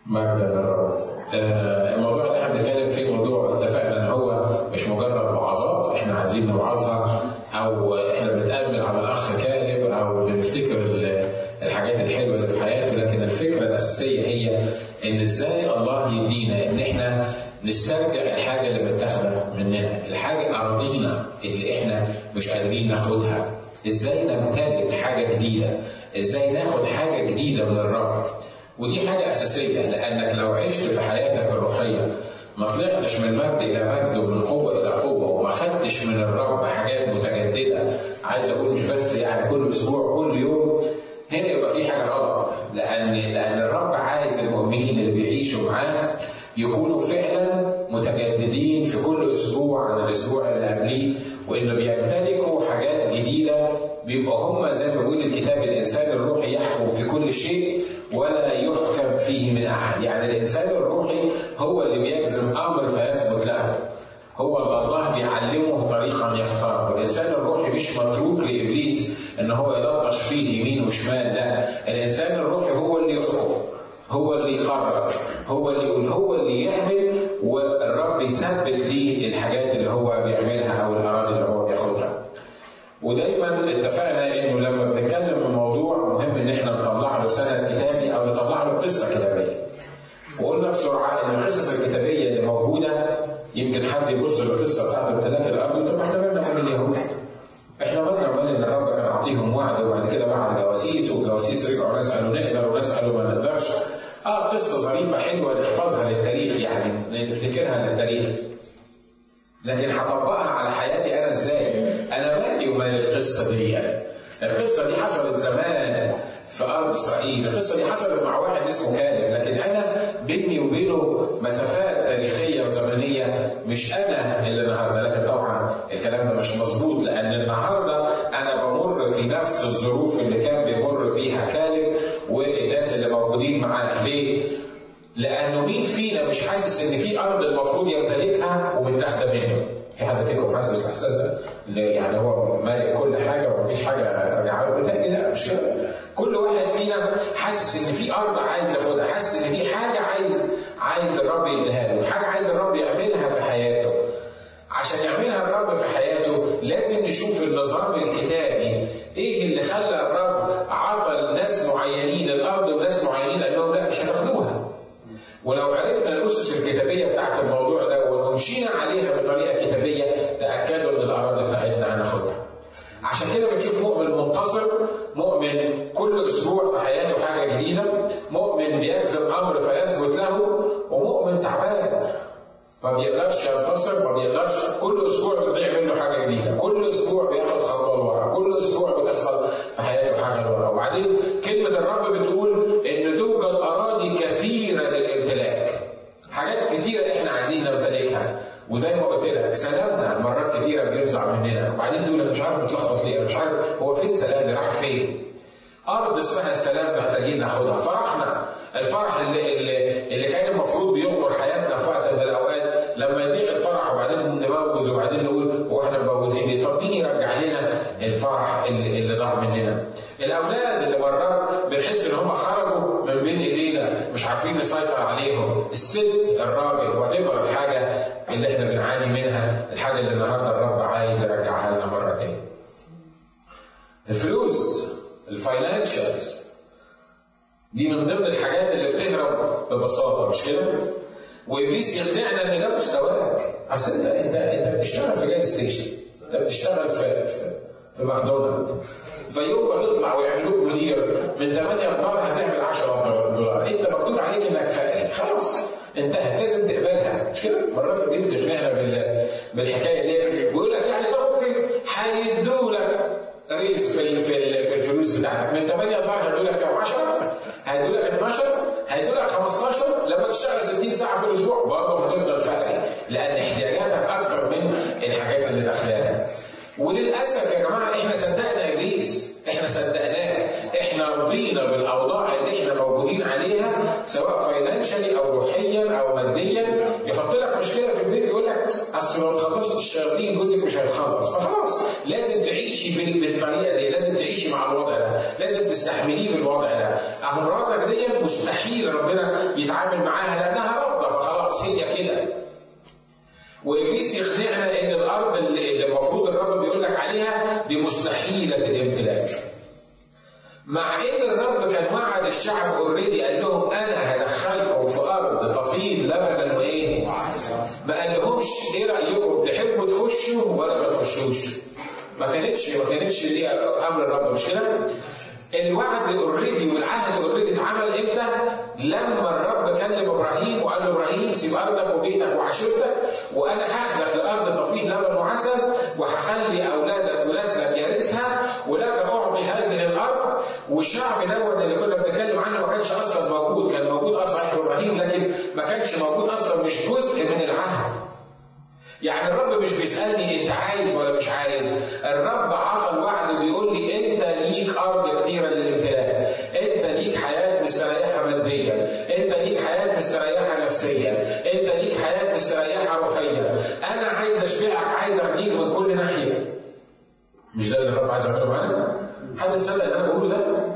مجد للرب آه، الموضوع اللي احنا بنتكلم فيه موضوع اتفقنا ان هو مش مجرد وعظات احنا عايزين نوعظها او احنا بنتامل على الاخ كالب او بنفتكر ال- الحاجات الحلوه اللي في حياته لكن الفكره الاساسيه هي ان ازاي الله يدينا ان احنا نسترجع الحاجه اللي متاخده مننا الحاجه اراضينا اللي احنا مش قادرين ناخدها ازاي نمتلك حاجه جديده ازاي ناخد حاجه جديده من الرب ودي حاجة أساسية لأنك لو عشت في حياتك الروحية ما طلعتش من مجد إلى مجد ومن قوة إلى قوة وما خدتش من الرب حاجات متجددة عايز أقول مش بس يعني كل أسبوع كل يوم هنا يبقى في حاجة غلط لأن لأن الرب عايز المؤمنين اللي بيعيشوا معاه يكونوا فعلا متجددين في كل أسبوع عن الأسبوع اللي قبليه وإنه بيمتلكوا حاجات جديدة بيبقوا هم زي ما بيقول الكتاب الإنسان الروحي يحكم في كل شيء ولا يحكم فيه من احد، يعني الانسان الروحي هو اللي بيجزم امر فيثبت له. هو اللي الله بيعلمه طريقا يختار، والانسان الروحي مش متروك لابليس ان هو يلطش فيه يمين وشمال، لا، الانسان الروحي هو اللي يحكم، هو اللي يقرر، هو اللي يقول، هو اللي يعمل والرب يثبت ليه الحاجات اللي هو بيعملها او الاراضي اللي هو بياخدها. ودايما اتفقنا انه لما بنتكلم في موضوع مهم ان احنا نطلع له سند كتابي او نطلع له قصه كتابيه. وقلنا بسرعه ان القصص الكتابيه اللي موجوده يمكن حد يبص للقصه بتاعت امتلاك الارض طب احنا مالنا من اليهود؟ احنا مالنا ومال ان الرب كان عطيهم وعد وبعد كده بعت جواسيس والجواسيس رجعوا ناس قالوا نقدر وناس قالوا ما نقدرش. اه قصه ظريفه حلوه نحفظها للتاريخ يعني نفتكرها للتاريخ. لكن هطبقها على حياتي انا ازاي؟ انا مالي ومال القصه دي القصه دي حصلت زمان في ارض اسرائيل، القصه دي حصلت مع واحد اسمه كالب، لكن انا بيني وبينه مسافات تاريخيه وزمنيه مش انا اللي النهارده، لكن طبعا الكلام ده مش مظبوط لان النهارده انا بمر في نفس الظروف اللي كان بيمر بيها كالب والناس اللي موجودين معاه، ليه؟ لانه مين فينا مش حاسس ان في ارض المفروض يمتلكها ومتاخده منه في حد فيكم حاسس الاحساس ده؟ اللي يعني هو مالك كل حاجه ومفيش حاجه راجعه له تاني لا مش كده. كل واحد فينا حاسس ان في ارض عايز ياخدها، حاسس ان في حاجه عايز عايز الرب يديها له، حاجه عايز الرب يعملها في حياته. عشان يعملها الرب في حياته لازم نشوف النظام الكتابي ايه اللي خلى الرب عطى لناس معينين الارض وناس معينين قال لهم لا مش هتاخدوها. ولو عرفنا الاسس الكتابيه بتاعت الموضوع ده ومشينا عليها بطريقه كتابيه تاكدوا ان الاراضي بتاعتنا هناخدها. عشان كده بنشوف مؤمن منتصر، مؤمن كل اسبوع في حياته حاجه جديده، مؤمن بيجزم امر فيثبت له، ومؤمن تعبان ما بيقدرش ينتصر ما بيقدرش كل اسبوع بتضيع منه حاجه جديده، كل اسبوع بياخد خطوه لورا، كل اسبوع بتحصل في حياته حاجه لورا، وبعدين كلمه الرب بتقول ان توجد اراضي كثيره للامتلاك. حاجات كتيره احنا عايزين نمتلكها، وزي ما قلت لك سلامنا مرات كتيره بينزع مننا، وبعدين تقول انا مش عارف متلخبط ليه، انا مش عارف هو فين سلامي راح فين؟ ارض اسمها السلام محتاجين ناخدها، فرحنا الفرح اللي, اللي, اللي كان المفروض بيغمر حياتنا في وقت من الاوقات لما يضيع الفرح وبعدين نبوز وبعدين نقول هو احنا مبوزين ليه؟ طب مين يرجع لنا الفرح اللي, اللي ضاع مننا؟ الاولاد اللي مرات بنحس ان هم خرجوا من بين ايدينا مش عارفين نسيطر عليهم، الست الراجل وات الحاجه اللي احنا بنعاني منها، الحاجه اللي النهارده الرب عايز يرجعها لنا مره تاني. الفلوس الفاينانشالز دي من ضمن الحاجات اللي بتهرب ببساطه مش كده؟ وابليس يقنعنا ان ده مستواك اصل انت انت انت بتشتغل في جاز ستيشن انت بتشتغل في في, في ماكدونالد فيوم ما تطلع ويعملوك مدير من 8 دولار هتعمل 10 دولار انت مكتوب عليك انك فقري خلاص انتهت لازم تقبلها مش كده؟ مرات ابليس بيقنعنا بال بالحكايه دي ويقول لك يعني طب اوكي هيدوا لك ريز في في في الفلوس بتاعتك من 8 دولار هيدوا لك كام 10 هيدوا لك 12 هيدوا لك 15 لما تشتغل 60 ساعه في الاسبوع برضه هتفضل فقري لان احتياجاتك اكتر من الحاجات اللي داخلاها وللاسف يا جماعه احنا صدقنا ابليس احنا صدقناه احنا رضينا بالاوضاع اللي احنا موجودين موجودين عليها سواء فاينانشالي او روحيا او ماديا يحط لك مشكله في البيت يقول لك اصل لو خلصت الشياطين جوزك مش هيتخلص فخلاص لازم تعيشي بالطريقه دي لازم تعيشي مع الوضع ده لازم تستحمليه بالوضع ده اهو مراتك دي مستحيل ربنا يتعامل معاها لانها رافضه فخلاص هي كده وابليس يقنعنا ان الارض اللي المفروض الرب بيقول لك عليها دي مستحيله الامتلاك. مع ان الرب كان وعد الشعب اوريدي قال لهم انا هدخلكم في ارض تفيض لبنا وايه؟ ما قال لهمش ايه رايكم تحبوا تخشوا ولا ما تخشوش؟ ما كانتش ما كانتش دي امر الرب مش كده؟ الوعد اوريدي والعهد اوريدي اتعمل امتى؟ لما الرب كلم ابراهيم وقال له ابراهيم سيب ارضك وبيتك وعشيرتك وانا هخلق لارض تفيض لبن وعسل وهخلي اولادك ونسلك يرثها ولك اعطي هذه الارض والشعب دون اللي كنا بنتكلم عنه ما كانش اصلا موجود كان موجود اه صحيح في ابراهيم لكن ما كانش موجود اصلا مش جزء من العهد يعني الرب مش بيسالني انت عايز ولا مش عايز الرب عطى الوعد وبيقول لي انت ليك ارض كثيره للامتلاك انت ليك حياه مستريحه ماديا انت ليك حياه مستريحه نفسيا انت ليك حياه مستريحه روحيا انا عايز اشبعك عايز اغنيك من كل ناحيه مش ده اللي الرب عايز يعمله معانا حد تصدق اللي انا بقوله ده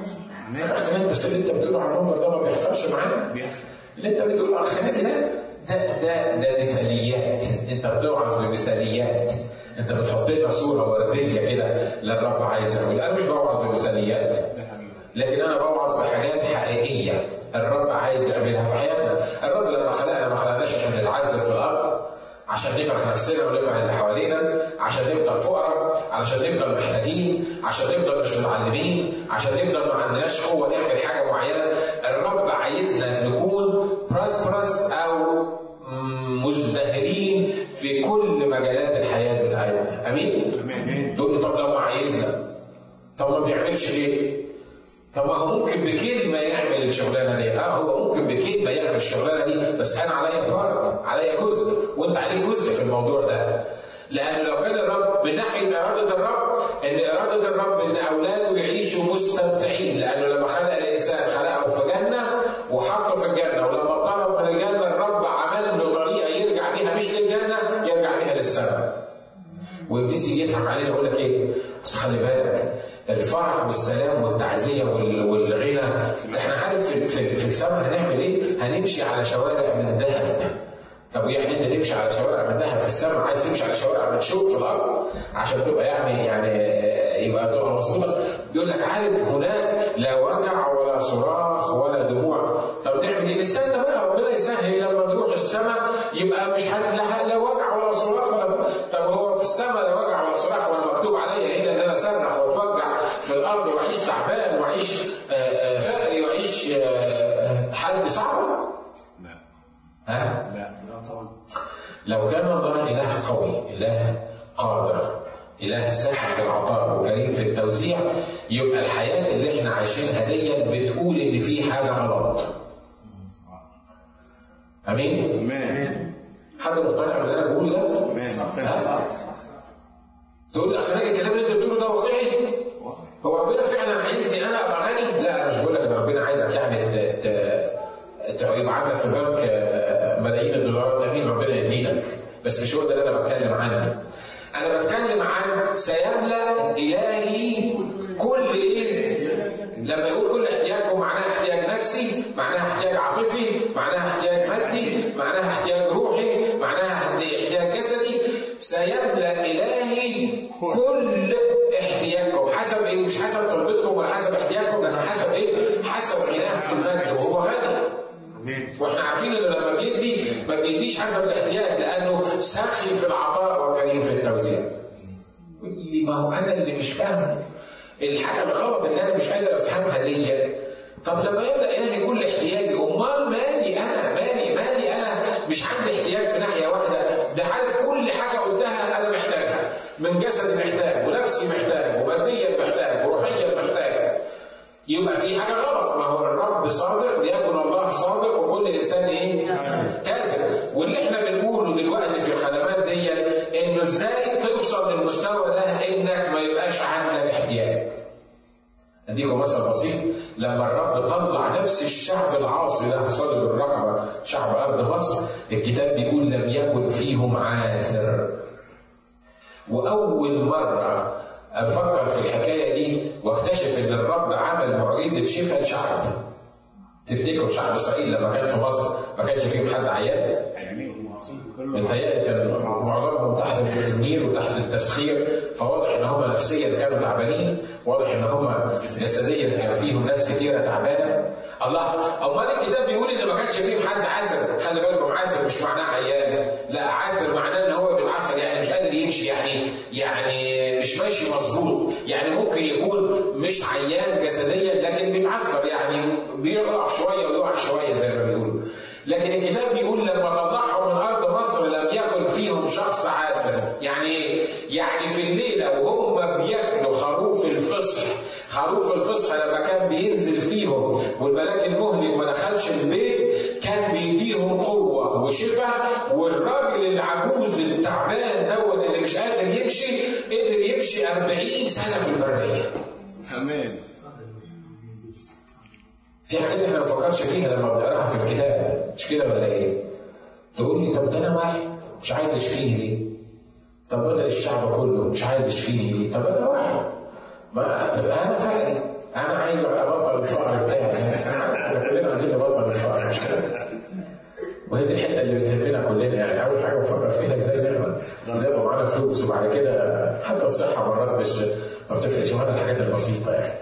بس اللي انت بتقوله على المنبر ده ما بيحصلش معانا بيحصل اللي انت بتقوله على الخناقي ده ده ده ده مثاليات انت بتوعظ بمثاليات انت بتحط لنا صوره ورديه كده للرب عايز يعمل انا مش بوعظ بمثاليات ده حقيقي لكن انا بوعظ بحاجات حقيقيه الرب عايز يعملها في حياتنا الرب لما خلقنا ما خلقناش عشان نتعذب في الارض عشان نكره نفسنا ونكره اللي حوالينا عشان نفضل فقراء علشان نفضل محتاجين عشان نفضل مش متعلمين عشان نفضل ما عندناش قوه نعمل حاجه معينه الرب عايزنا نكون بروسبرس او مم، مزدهرين في كل مجالات الحياه بتاعتنا امين امين يقول لي طب لو ما عايزنا طب ما بيعملش ليه؟ طب ما هو ممكن بكلمه يعمل الشغلانه دي، اه هو ممكن بكلمه يعمل الشغلانه دي بس انا عليا فرق، عليا جزء وانت عليك جزء في الموضوع ده. لان لو كان الرب من ناحيه اراده الرب ان اراده الرب ان اولاده يعيشوا مستمتعين لانه لما خلق الانسان خلقه في جنه وحطه في الجنه ولما طلب من الجنه الرب عمل له طريقه يرجع بيها مش للجنه يرجع بيها للسماء. وابليس يجي يضحك علينا يقول لك ايه؟ بس خلي بالك الفرح والسلام والتعزيه وال- والغنى احنا عارف في, في, في السماء هنعمل ايه؟ هنمشي على شوارع من ذهب. طب يعني انت تمشي على شوارع من ذهب في السماء عايز تمشي على شوارع من شوك في الارض عشان تبقى يعني يعني يبقى تبقى مظبوطه يقول لك عارف هناك لا وجع ولا صراخ ولا دموع طب نعمل ايه؟ نستنى بقى ربنا يسهل لما نروح السماء يبقى مش هن- لا لا وجع ولا صراخ ولا طب هو في السماء لا وجع ولا صراخ ولا مكتوب عليا هنا ان انا اصرخ واتوجع في الارض واعيش تعبان واعيش آه، آه، فقري واعيش آه، حالتي صعبه لا ها؟ لا لا طبعا لو كان الله إله قوي إله قادر إله سهل في العطاء وكريم في التوزيع يبقى الحياة اللي احنا عايشينها دي بتقول إن في حاجة غلط. أمين؟ امين حد مقتنع باللي أنا بقوله ده؟ امين ها؟ تقول لي أخلاق الكلام اللي أنت بتقوله ده واقعي؟ هو ربنا فعلا عايزني أنا أبقى غني؟ لا أنا مش بقول لك إن ربنا عايزك يعني ت- ت- ت- يبقى عندك في البنك آه، ملايين الدولارات أمين ربنا يديلك بس مش هو ده اللي أنا بتكلم عنه. أنا بتكلم عن سيملأ إلهي كل إيه؟ لما يقول كل احتياجكم معناها احتياج نفسي، معناها احتياج عاطفي، معناها احتياج مادي، معناها احتياج روحي، معناها احتياج جسدي، سيملأ إلهي كل احتياجكم، حسب ايه؟ مش حسب طلبتكم ولا حسب احتياجكم، لكن حسب ايه؟ حسب غناه في المجد وهو غني. امين واحنا عارفين انه لما بيدي ما بيديش حسب الاحتياج لانه سخي في العطاء وكريم في التوزيع. يقول لي ما هو انا اللي مش فاهم الحاجه الغلط اللي انا مش قادر افهمها دي طب لما يبدا الهي كل احتياجي امال مالي انا مالي مالي انا مش عندي احتياج في ناحيه واحده ده عارف كل حاجه قلتها انا محتاجها من جسدي محتاج ونفسي محتاج وماديا محتاج وروحيا محتاج يبقى في حاجه غلط ما هو الرب صادق ليكن الله صادق وكل انسان ايه؟ كاذب واللي احنا بنقوله دلوقتي في الخدمات دي انه ازاي توصل للمستوى ده انك ما يبقاش عندك احتياج اديكم مثل بسيط لما الرب طلع نفس الشعب العاصي ده صلب الرقبه شعب ارض مصر الكتاب بيقول لم يكن فيهم عاثر واول مره افكر في الحكايه دي واكتشف ان الرب عمل معجزه شفاء لشعب تفتكروا شعب اسرائيل لما كان في مصر ما كانش فيهم حد عيان يعني كله متهيألي كان معظمهم تحت النير وتحت التسخير فواضح ان هم نفسيا كانوا تعبانين واضح ان هم جسديا كان فيهم ناس كتيره تعبانه الله امال الكتاب بيقول ان ما كانش فيهم حد عسر خلي بالكم عسر مش معناه عيان لا عسر معناه ان هو بيتعثر يعني مش قادر يمشي يعني يعني مش ماشي مظبوط يعني ممكن يكون مش عيان جسديا لكن بيتعثر يعني بيقف شويه ويقع شويه زي ما بيقولوا لكن الكتاب بيقول لما طلعهم من ارض مصر لم يكن فيهم شخص عاثر يعني ايه؟ يعني في الليله وهم بياكلوا خروف الفصح خروف الفصح لما كان بينزل فيهم والملاك المهلك ما دخلش البيت كان بيديهم قوه وشفاء والراجل العجوز التعبان دون اللي مش قادر يمشي قدر يمشي 40 سنه في البريه امين في حاجات احنا ما بنفكرش فيها لما بنقراها في الكتاب مش كده ولا ايه؟ تقول لي طب ده انا واحد مش عايز اشفيني ليه؟ طب بدل الشعب كله مش عايز يشفيني ليه؟ طب انا واحد ما طب انا فقري انا عايز ابطل الفقر بتاعي احنا كلنا عايزين نبطل الفقر مش كده؟ وهي دي الحته اللي بتهمنا كلنا يعني اول حاجه بنفكر فيها ازاي نعمل ازاي يبقى معانا فلوس وبعد كده حتى الصحه مرات مش ما بتفرقش معانا الحاجات البسيطه يعني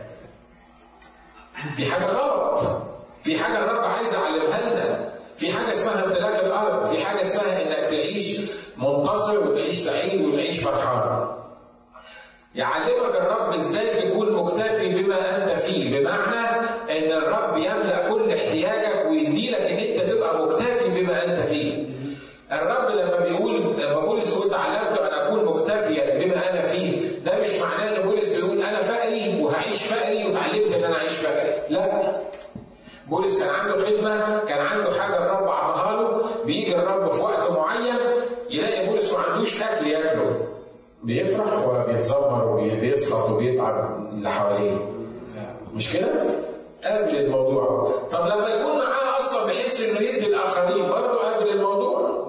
في حاجة غلط في حاجة الرب عايز يعلمها لنا في حاجة اسمها امتلاك الأرض في حاجة اسمها إنك تعيش منتصر وتعيش سعيد وتعيش فرحان يعلمك الرب ازاي تكون مكتفي بما انت فيه بمعنى ان الرب يملا كل احتياجك ويديلك ان انت تبقى مكتفي بما انت فيه الرب لما بيقول لما بولس يقول تعلمت ان اكون مكتفيا بما انا فيه ده مش معناه ان بولس بيقول انا فقري وهعيش فقري وتعلمت ان انا اعيش فقري لا بولس كان عنده خدمه كان عنده حاجه الرب عطاها له بيجي الرب في وقت معين يلاقي بولس ما عندوش اكل ياكله بيفرح ولا بيتذمر وبيسخط وبيتعب اللي حواليه مش كده؟ قابل الموضوع طب لما يكون معاه اصلا بحيث انه يدي الاخرين برضه قابل الموضوع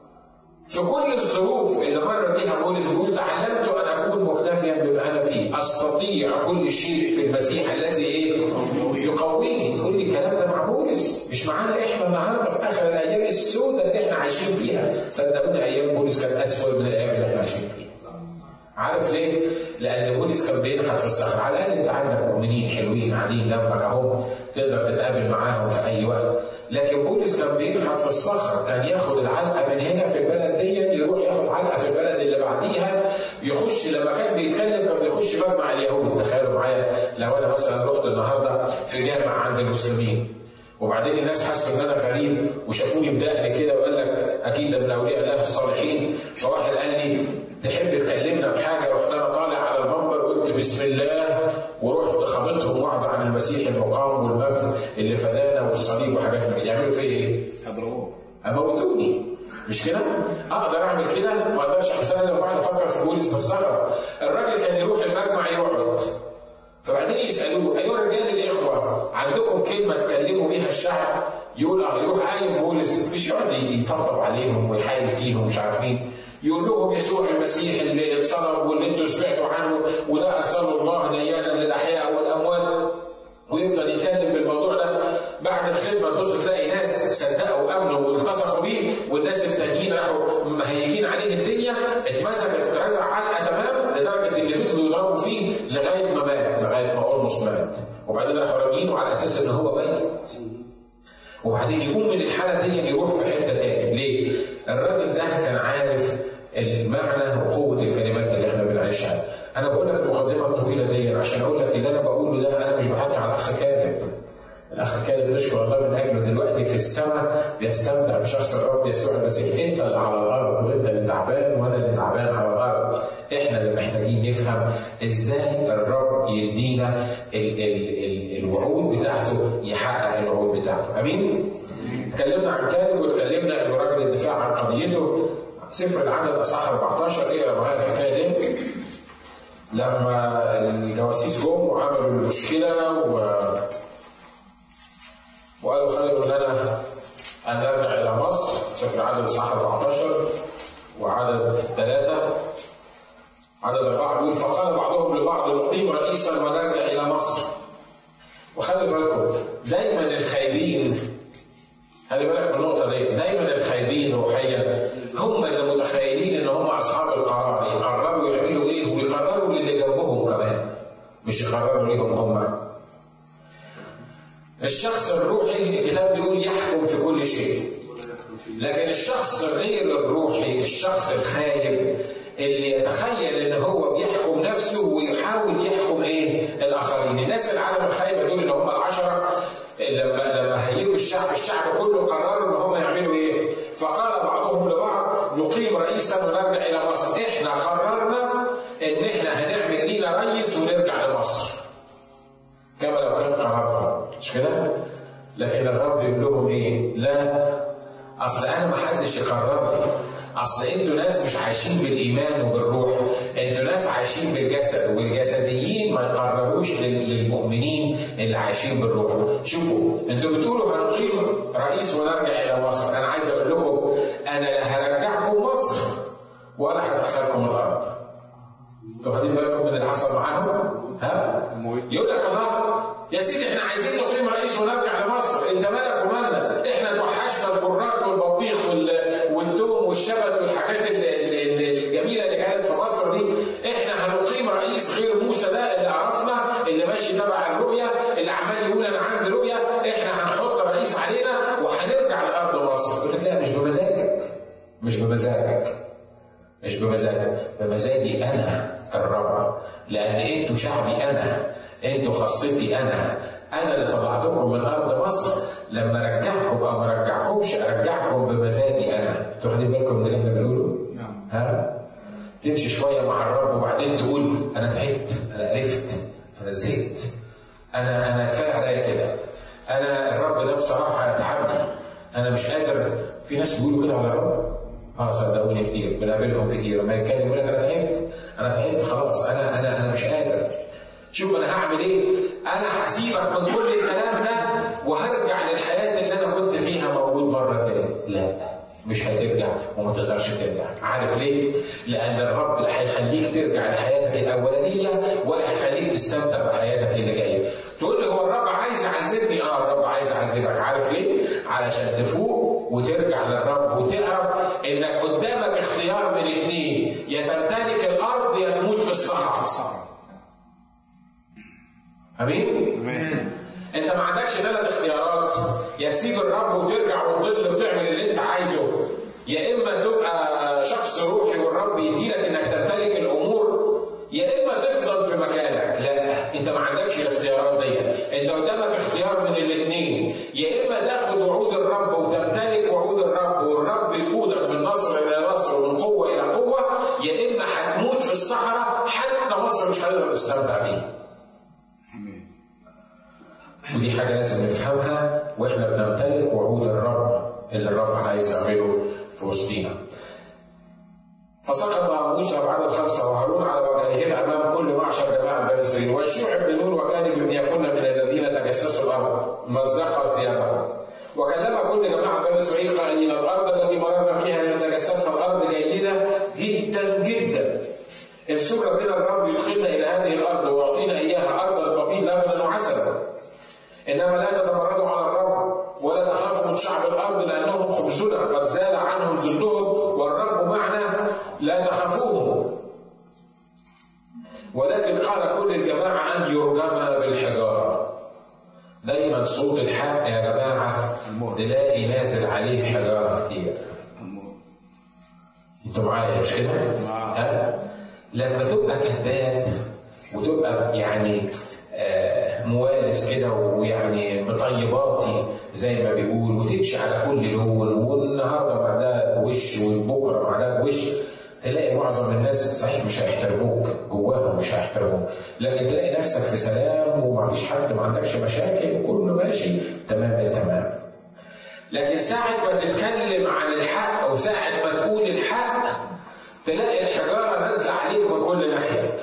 في كل الظروف اللي مر بيها بولس بيقول تعلمت ان اكون مكتفيا بما انا فيه استطيع كل شيء في المسيح الذي ايه؟ يقويني تقول لي الكلام ده مع بولس مش معانا احنا النهارده في اخر الايام السوداء اللي احنا عايشين فيها صدقوني ايام بولس كانت اسوء من الايام اللي احنا عايشين فيها عارف ليه؟ لأن بولس كان بينحت في الصخر، على الأقل أنت عندك مؤمنين حلوين قاعدين جنبك أهو تقدر تتقابل معاهم في أي وقت، لكن بولس كان بينحت في الصخر، كان ياخد العلقة من هنا في البلد دي يروح ياخد علقة في البلد اللي بعديها يخش لما كان بيتكلم كان بيخش مجمع اليهود، تخيلوا معايا لو أنا مثلا رحت النهارده في جامع عند المسلمين وبعدين الناس حسوا ان انا غريب وشافوني بدقن كده وقال لك اكيد ده من اولياء الله الصالحين فواحد قال لي تحب تكلمنا بحاجه رحت انا طالع على المنبر قلت بسم الله ورحت خبطهم وعظ عن المسيح المقام والمجد اللي فدانا والصليب وحاجات من كده يعملوا فيا ايه؟ اضربوه اموتوني مش كده؟ اقدر اعمل كده؟ ما اقدرش بس انا لما بقعد افكر في بولس بستغرب الراجل كان يروح المجمع يقعد فبعدين يسالوه ايها الرجال الاخوه عندكم كلمه تكلموا بيها الشعب؟ يقول اه يروح قايم بولس مش يقعد يطبطب عليهم ويحايل فيهم مش عارف مين يقول لهم يسوع المسيح اللي اتصلب واللي انتوا سمعتوا عنه وده ارسل الله ديانا للاحياء والاموات ويفضل يتكلم بالموضوع ده بعد الخدمه تبص تلاقي ناس صدقوا وامنوا والتصقوا بيه والناس التانيين راحوا مهيجين عليه الدنيا اتمسك اترزع علقه تمام لدرجه ان فضلوا يضربوا فيه لغايه ما مات لغايه ما اولموس مات وبعدين راحوا رامينه على اساس ان هو ميت وبعدين يقوم من الحاله دي يروح في حته تاني ليه؟ الراجل ده كان عارف المعنى وقوه الكلمات اللي احنا بنعيشها انا بقول لك المقدمه الطويله دي عشان اقول لك اللي انا بقوله ده انا مش بحكي على الاخ كامل الاخ كامل نشكر الله من اجله دلوقتي في السماء بيستمتع بشخص الرب يسوع المسيح انت اللي على الارض وانت اللي تعبان وانا اللي تعبان على الارض احنا اللي محتاجين نفهم ازاي الرب يدينا ال ال ال الوعود بتاعته يحقق الوعود بتاعته امين اتكلمنا عن كالب واتكلمنا انه راجل الدفاع عن قضيته سفر العدد اصح 14 اقرا معايا الحكايه دي لما الجواسيس جم وعملوا المشكله و وقالوا خير لنا ان نرجع الى مصر سفر عدد اصحاح 14 وعدد ثلاثه عدد اربعه بيقول فقال بعضهم لبعض نقيم رئيسا ونرجع الى مصر وخلي بالكم دايما الخايبين خلي بالك من النقطه دي دايما الخايبين روحيا هم اللي متخيلين ان هم اصحاب القرار يقرروا يعملوا ايه ويقرروا للي جنبهم كمان مش يقرروا ليهم هم الشخص الروحي الكتاب بيقول يحكم في كل شيء لكن الشخص غير الروحي الشخص الخايب اللي يتخيل ان هو بيحكم نفسه ويحاول يحكم ايه الاخرين الناس العالم الخايبه دول اللي هم العشره لما لما هيجوا الشعب الشعب كله قرروا ان هم يعملوا ايه فقال بعضهم لبعض نقيم رئيسا ونرجع الى مصر احنا قررنا ان احنا هنعمل لينا رئيس ونرجع لمصر كما لو كان قرارنا مش كده لكن الرب يقول لهم ايه لا اصل انا ما حدش يقرر لي اصل انتوا ناس مش عايشين بالايمان وبالروح انتوا ناس عايشين بالجسد والجسديين ما يقرروش للمؤمنين اللي عايشين بالروح شوفوا انتوا بتقولوا هنقيم رئيس ونرجع الى مصر انا عايز اقول لكم انا لا هرجعكم مصر ولا هدخلكم الارض انتوا واخدين بالكم من اللي حصل معاهم ها يقول لك الله يا سيدي احنا عايزين نقيم رئيس ونرجع لمصر انت مالك ومالنا احنا توحشنا الكرات والبطيخ والثوم والشبت والحاجات الجميله اللي كانت في مصر دي احنا هنقيم رئيس غير موسى ده اللي عرفنا اللي ماشي تبع الرؤيه اللي عمال يقول انا عندي رؤيه احنا هنحط رئيس علينا وهنرجع لارض مصر يقول لك لا مش بمزاجك مش بمزاجك مش بمزاجك بمزاجي انا الرب لان انتوا شعبي انا انتوا خاصتي انا انا اللي طلعتكم من ارض مصر لما ارجعكم او ما ارجعكمش ارجعكم بمزاجي انا انتوا واخدين بالكم من اللي احنا بنقوله؟ نعم ها؟ تمشي شويه مع الرب وبعدين تقول انا تعبت انا قرفت انا زهقت انا انا كفايه عليا كده انا الرب ده بصراحه تعبني انا مش قادر في ناس بيقولوا كده على الرب اه صدقوني كتير بنقابلهم كتير لما يتكلم يقول لك انا تعبت انا تعبت خلاص انا انا انا مش قادر شوف انا هعمل ايه؟ انا هسيبك من كل الكلام ده وهرجع للحياه اللي انا كنت فيها موجود مره تاني لا مش هترجع وما تقدرش ترجع عارف ليه؟ لان الرب لا هيخليك ترجع لحياتك الاولانيه ولا هيخليك تستمتع بحياتك اللي جايه تقول لي هو الرب عايز يعذبني اه الرب عايز يعذبك عارف ليه؟ علشان تفوق وترجع للرب وتعرف انك قدامك اختيار من اثنين يا تمتلك الارض يا تموت في الصحراء امين؟ امين انت ما عندكش ثلاث اختيارات يا تسيب الرب وترجع وتضل وتعمل اللي انت عايزه يا اما تبقى شخص روحي والرب يديلك انك تمتلك الامور يا اما تفضل في مكانك لا انت ما عندكش الاختيارات دي انت قدامك اختيار من الاثنين يا اما تاخد وعود الرب وتمتلك وعود الرب والرب يقودك من نصر الى نصر ومن قوه الى قوه يا اما هتموت في الصحراء حتى مصر مش هتقدر تستمتع بيها امين ودي حاجة لازم نفهمها واحنا بنمتلك وعود الرب اللي الرب عايز يعمله في وسطينا. فسقط موسى بعد الخمسة وهارون على وجههما أمام كل معشر جماعة بني إسرائيل والشوع بن نون وكان بن يفن من الذين تجسسوا الأرض مزق ثيابهم وكلم كل جماعة بني إسرائيل قائلين الأرض التي مررنا فيها لنتجسسها الأرض جيدة جدا جدا إن سر بنا الرب يدخلنا إلى هذه الأرض ويعطينا إياها أرضا تفيض لبنا وعسلا انما لا تتمردوا على الرب ولا تخافوا من شعب الارض لانهم خبزنا قد زال عنهم ذلهم والرب معنا لا تخافوهم ولكن قال كل الجماعه ان يرجم بالحجاره دايما صوت الحق يا جماعه تلاقي نازل عليه حجاره كتير امين انتوا معايا مش كده؟ ها؟ لما تبقى كذاب وتبقى يعني آه، موالس كده ويعني مطيباتي زي ما بيقول وتمشي على كل لون والنهارده مع ده بوش وبكره مع ده بوش تلاقي معظم الناس صحيح مش هيحترموك جواهم مش هيحترموك لكن تلاقي نفسك في سلام ومفيش حد ما عندكش مشاكل وكله ماشي تمام التمام لكن ساعة ما تتكلم عن الحق وساعة ما تقول الحق تلاقي الحجارة نازلة عليك من كل ناحية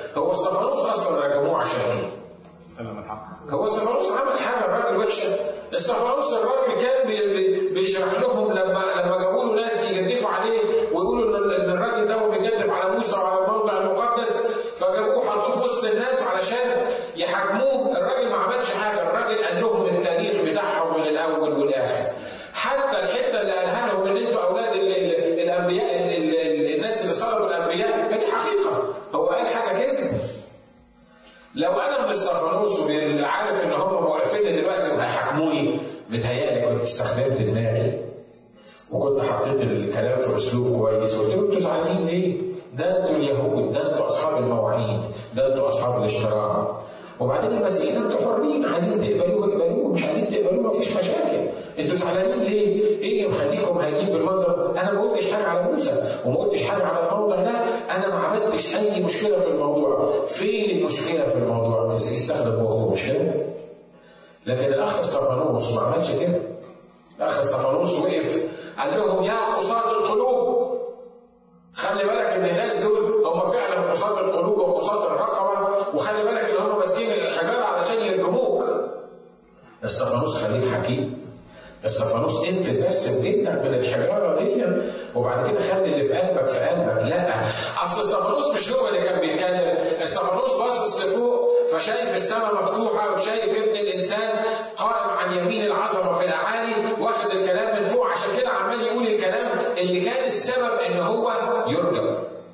هو استفانوس اصلا رجموه عشان ايه؟ كلام الحق هو استفانوس عمل حاجه الراجل وحشه استفانوس الراجل كان بي- بي- بيشرح لهم لما لما جابوا له ناس يجدفوا عليه ويقولوا ان ان الراجل ده بيجدف على موسى وعلى الموضع المقدس فجابوه حطوه في وسط الناس علشان يحاكموه الراجل ما عملش حاجه الراجل قال لهم التاريخ بتاعهم من الاول والاخر حتى الحته اللي قالها لهم ان انتوا اولاد ال- ال- الانبياء ال- ال- ال- الناس اللي صلبوا الانبياء دي حقيقه هو قال حاجه كذب لو انا من استفانوس وعارف ان هم موقفين دلوقتي وهيحاكموني متهيألي كنت استخدمت دماغي وكنت حطيت الكلام في اسلوب كويس وقلت لهم انتوا زعلانين ليه؟ ده انتوا اليهود ده انتوا اصحاب المواعيد ده انتوا اصحاب الاشتراك وبعدين المسيح ده انتوا حرين عايزين تقبلوه اقبلوه مش عايزين تقبلوه مفيش مشاكل انتوا زعلانين ليه؟ ايه اللي مخليكم هاجين بالمنظر؟ انا ما قلتش حاجه على موسى وما قلتش حاجه على الموضوع ده انا ما عملتش اي مشكله في الموضوع فين المشكله في الموضوع؟ يستخدم مخه مش كده؟ لكن الاخ استفانوس ما عملش كده الاخ استفانوس وقف قال لهم يا قصاة القلوب خلي بالك ان الناس دول هم فعلا قصاة القلوب وقصاة الرقبه وخلي بالك ان هم ماسكين الحجاره علشان يرجموك استفانوس خليك حكيم استفانوس انت بس بجدك من الحجاره دي وبعد كده خلي اللي في قلبك في قلبك لا اصل استفانوس مش هو اللي كان بيتكلم استفانوس باصص لفوق فشايف السماء مفتوحه وشايف ابن الانسان قائم عن يمين العظمه في الاعالي واخد الكلام من فوق عشان كده عمال يقول الكلام اللي كان السبب ان هو يرجم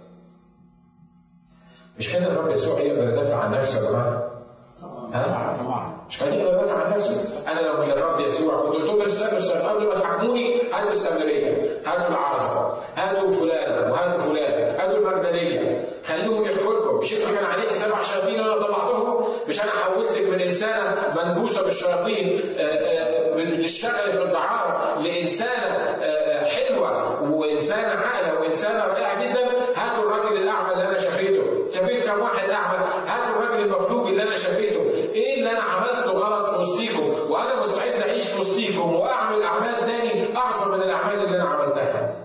مش كده الرب يسوع يقدر يدافع عن نفسه يا جماعه؟ ها؟ طبعا مش كان يقدر يدافع عن نفسه انا لو من الرب يسوع كنت قلت لهم استنوا استنوا قبل ما تحاكموني هاتوا السامريه هاتوا العازر هاتوا فلان وهاتوا فلان هاتوا المجدليه خلوهم يحكوا لكم مش انتوا كان عليك سبع شياطين وانا طلعتهم مش انا حولتك من انسانه منبوسه بالشياطين آه، آه، بتشتغل في الدعاره لانسانه آه، حلوه وانسانه عاقله وانسانه رائعه جدا هاتوا الراجل الاعمى اللي انا شفيته شفيت كم واحد اعمى هاتوا الراجل المفلوج اللي انا شفيته ايه اللي انا عملته غلط في وسطيكم وانا مستعد اعيش في وسطيكم واعمل اعمال تاني اعظم من الاعمال اللي انا عملتها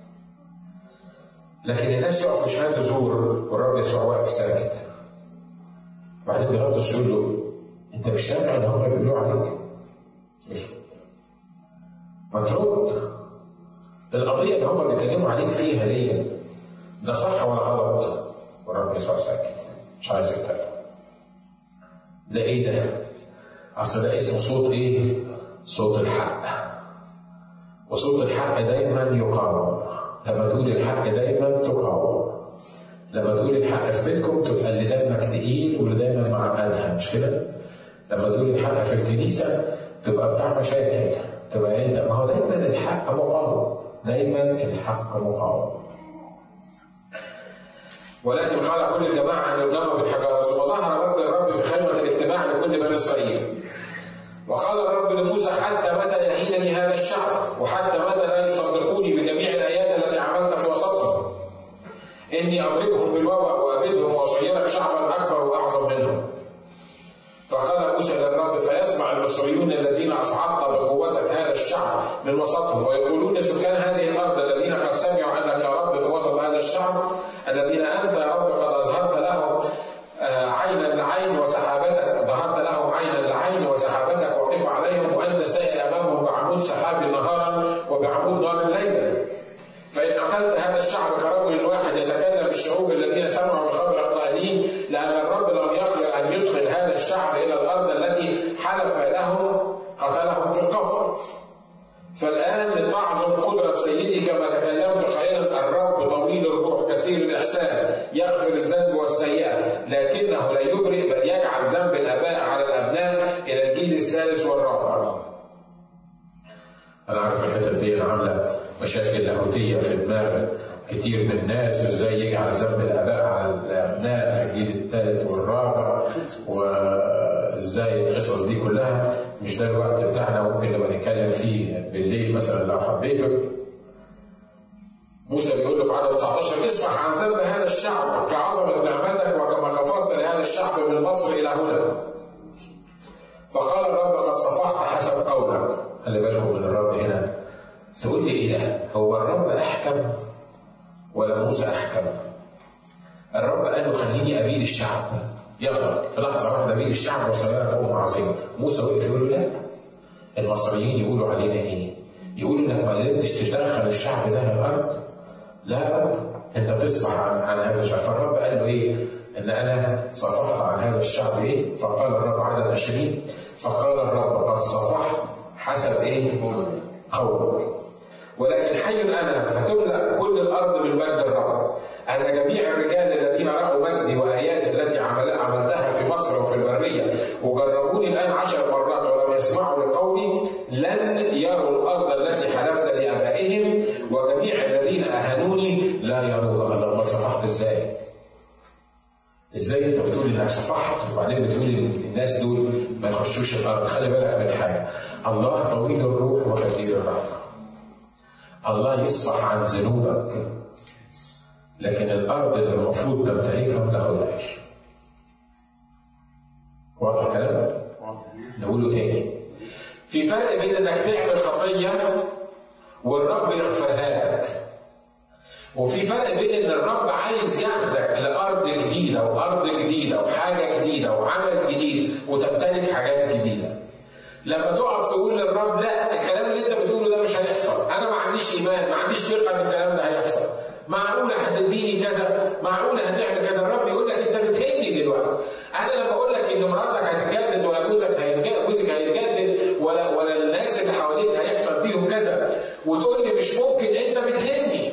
لكن الناس يقفوا شهاده زور والرب يسوع واقف ساكت بعدين بيلاطس يقول له انت مش سامع ان هم بيقولوا عليك مش ما ترد القضيه اللي هم بيتكلموا عليك فيها دي ده صح ولا غلط والرب يسوع ساكت مش عايز يتكلم ده ايه ده؟ اصل ده اسمه صوت ايه؟ صوت الحق وصوت الحق دايما يقاوم لما تقول الحق دايما تقاوم لما تقول الحق في بيتكم تبقى اللي دمك تقيل واللي دايما معقدها مش كده؟ لما تقول الحق في الكنيسه تبقى بتاع مشاكل تبقى انت ما هو دايما الحق مقاوم دايما الحق مقاوم ولكن قال كل الجماعه ان يرجموا بالحجاره ثم ظهر رب الرب في خلوه الاجتماع لكل بني اسرائيل وقال الرب لموسى حتى متى يهينني هذا الشعب وحتى متى لا يصدقوني بجميع الايات التي عملت في وسطهم اني اضربهم بالوباء وابدهم واصيرك شعبا اكبر واعظم منهم فقال موسى للرب فيسمع المصريون الذين اصعدت بقوتك هذا الشعب من وسطهم ويقولون سكان هذه الارض الذين قد سمعوا انك يا رب في وسط هذا الشعب الذين انت يا رب قد اظهرت لهم آه، عينا لعين وسحابتك ظهرت لهم عينا لعين وسحابتك وقف عليهم وانت سائر امامهم بعمود سحاب نهارا وبعمود نار ليلا فإن قتلت هذا الشعب كرجل واحد يتكلم الشعوب الذين سمعوا بخبر قائلين لأن الرب لم يقدر أن يدخل هذا الشعب إلى الأرض التي حلف لهم قتلهم في القفر فالآن لتعظم قدرة سيدي كما تكلمت قائلا الرب طويل الروح كثير الإحسان يغفر الذنب والسيئة لكنه لا يبرئ بل يجعل ذنب الآباء على الأبناء إلى الجيل الثالث والرابع انا عارف الحته دي عامله مشاكل لاهوتيه في دماغ كتير من الناس وازاي يجعل ذنب الاباء على الابناء في الجيل الثالث والرابع وازاي القصص دي كلها مش ده الوقت بتاعنا ممكن نبقى نتكلم فيه بالليل مثلا لو حبيته موسى بيقول له في عدد 19 اصفح عن ذنب هذا الشعب كعظمه نعمتك وكما غفرت لهذا الشعب من مصر الى هنا فقال الرب قد صفحت حسب قولك خلي بالكم من الرب هنا تقول لي ايه ده هو الرب احكم ولا موسى احكم الرب قال له خليني ابيد الشعب يغرق في لحظه واحده بيجي الشعب وصيرا فوق عظيمه موسى وقف يقول له لا المصريين يقولوا علينا ايه؟ يقولوا انك ما قدرتش تدخل الشعب ده الارض لا أبدا. انت تصفح عن, عن هذا الشعب فالرب قال له ايه؟ ان انا صفحت عن هذا الشعب ايه؟ فقال الرب عدد 20 فقال الرب قد صفحت حسب ايه؟ قولك ولكن حي انا فتملا كل الارض من مجد الرب ان جميع الرجال الذين راوا مجدي واياتي التي عمل عملتها في مصر وفي البريه وجربوني الان عشر مرات ولم يسمعوا لقولي لن يروا الارض التي حلفت لابائهم وجميع الذين اهانوني لا يروها الله صفحت ازاي؟ ازاي انت بتقول انك صفحت وبعدين بتقول ان الناس دول ما يخشوش الارض خلي بالك من حاجه الله طويل الروح وكثير الرحمه الله يصفح عن ذنوبك لكن الارض اللي المفروض تمتلكها ما تاخدهاش واضح الكلام؟ نقوله تاني في فرق بين انك تعمل خطيه والرب يغفرها لك وفي فرق بين ان الرب عايز ياخدك لارض جديده وارض جديده وحاجه جديده وعمل جديد وتمتلك حاجات جديده لما تقف تقول للرب لا الكلام اللي انت بتقوله ده مش هيحصل انا ما عنديش ايمان ما عنديش ثقه ان الكلام ده هيحصل معقوله هتديني كذا معقوله هتعمل كذا الرب يقول لك انت بتهدي دلوقتي انا لما اقول لك ان مراتك هتتجدد ولا جوزك هيتجدد جوزك هيتجدد ولا ولا الناس اللي حواليك هيحصل فيهم كذا وتقول لي مش ممكن انت بتهني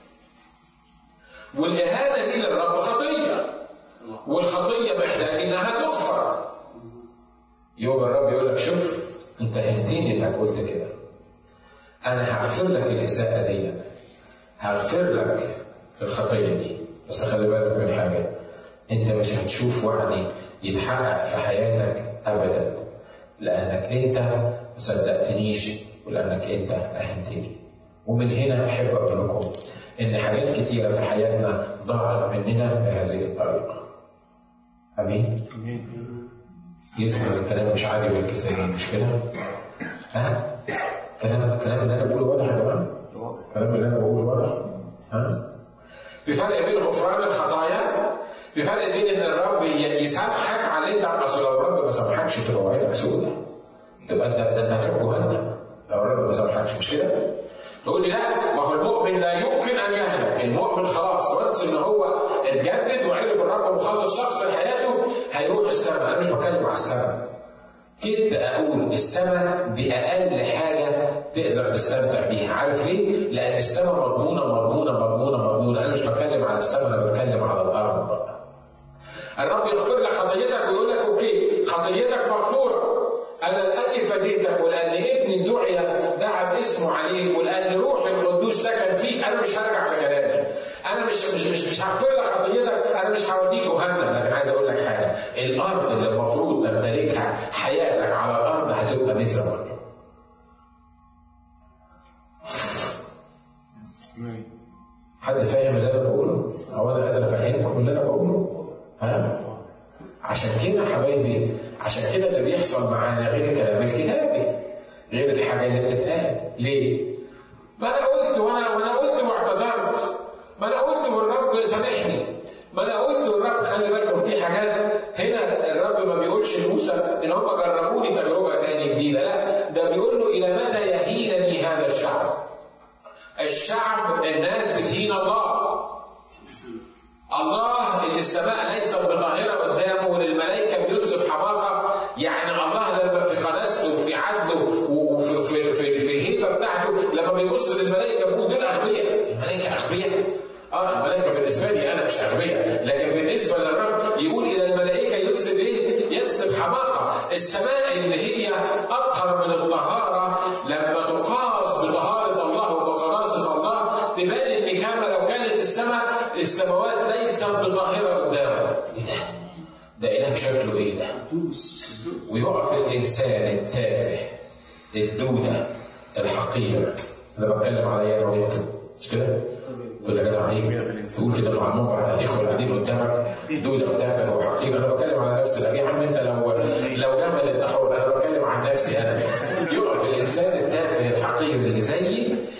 والاهانه دي للرب خطيه والخطيه محتاج انها تغفر يوم الرب يقول لك شوف انت هنتني انك قلت كده انا هغفر لك الاساءه دي هغفر لك الخطيه دي بس خلي بالك من حاجه انت مش هتشوف وعدي يتحقق في حياتك ابدا لانك انت ما صدقتنيش ولانك انت اهنتني ومن هنا احب اقول لكم ان حاجات كتيره في حياتنا ضاعت مننا بهذه الطريقه امين يظهر الكلام مش عاجب الكثيرين مش كده؟ ها؟ كلام الكلام اللي انا بقوله واضح يا جماعه؟ الكلام اللي انا بقوله واضح؟ ها؟ في فرق بين غفران الخطايا في فرق بين ان الرب يسامحك على اللي انت اصل لو الرب ما سامحكش تبقى وعيتك سودة تبقى انت انت هتروح جهنم لو الرب ما سامحكش مش كده؟ تقول لي لا ما هو المؤمن لا يمكن ان يهلك المؤمن خلاص وانس ان هو اتجدد وعرف الرب مخلص شخص لحياته هيروح السماء انا مش بتكلم على السماء كده اقول السماء دي اقل حاجه تقدر تستمتع بيها عارف ليه؟ لان السماء مضمونه مضمونه مضمونه مضمونه انا مش بتكلم على السماء انا بتكلم على الارض الرب يغفر لك خطيتك ويقول لك اوكي خطيتك مغفوره انا الان فديتك ولان ابني دعي دعا باسمه عليك ولان روح القدوس سكن فيك انا مش هرجع في كلامي انا مش مش مش مش هغفر لك خطيتك انا مش هوديك جهنم لكن عايز اقول لك حاجه الارض اللي المفروض تمتلكها حياتك على الارض هتبقى ميزربل حد فاهم اللي انا بقوله؟ او انا قادر افهمكم اللي انا بقوله؟ ها؟ عشان كده يا حبايبي عشان كده اللي بيحصل معانا غير الكلام الكتابي غير الحاجه اللي بتتقال ليه؟ ما انا قلت وانا وانا قلت واعتذرت ما انا قلت والرب سامحني ما انا قلت والرب خلي بالكم في حاجات هنا الرب ما بيقولش لموسى ان هم جربوني تجربه تاني جديده لا ده بيقول له الى متى يهينني هذا الشعب الشعب الناس بتهين الله الله اللي السماء ليست بطاهره قدامه وللملائكه بينسب حماقه يعني الله لما في قداسته وفي عدله وفي في, في, في الهيبه بتاعته لما بيبص للملائكه بيقول دول اغبياء الملائكه اغبياء اه الملائكه بالنسبه لي انا مش اغبياء لكن بالنسبه للرب يقول الى الملائكه ينسب ايه؟ ينسب حماقه السماء اللي هي اطهر من الطهاره لما تقاس بطهاره الله وبقداسه الله تبان ان كما لو كانت السماء السماوات ليست بطاهره قدامه ايه ده؟ ده اله شكله ايه ده؟ ويقف الانسان التافه الدوده الحقير انا بتكلم عليا انا وانتم مش كده؟ تقول يا جدع عيب تقول كده مع المنبر على الاخوه اللي قاعدين قدامك دول وتافه وحقير انا بتكلم على نفسي لا يا عم انت لو لو جمل انت حر انا بتكلم عن نفسي انا يقف الانسان التافه الحقير اللي زيي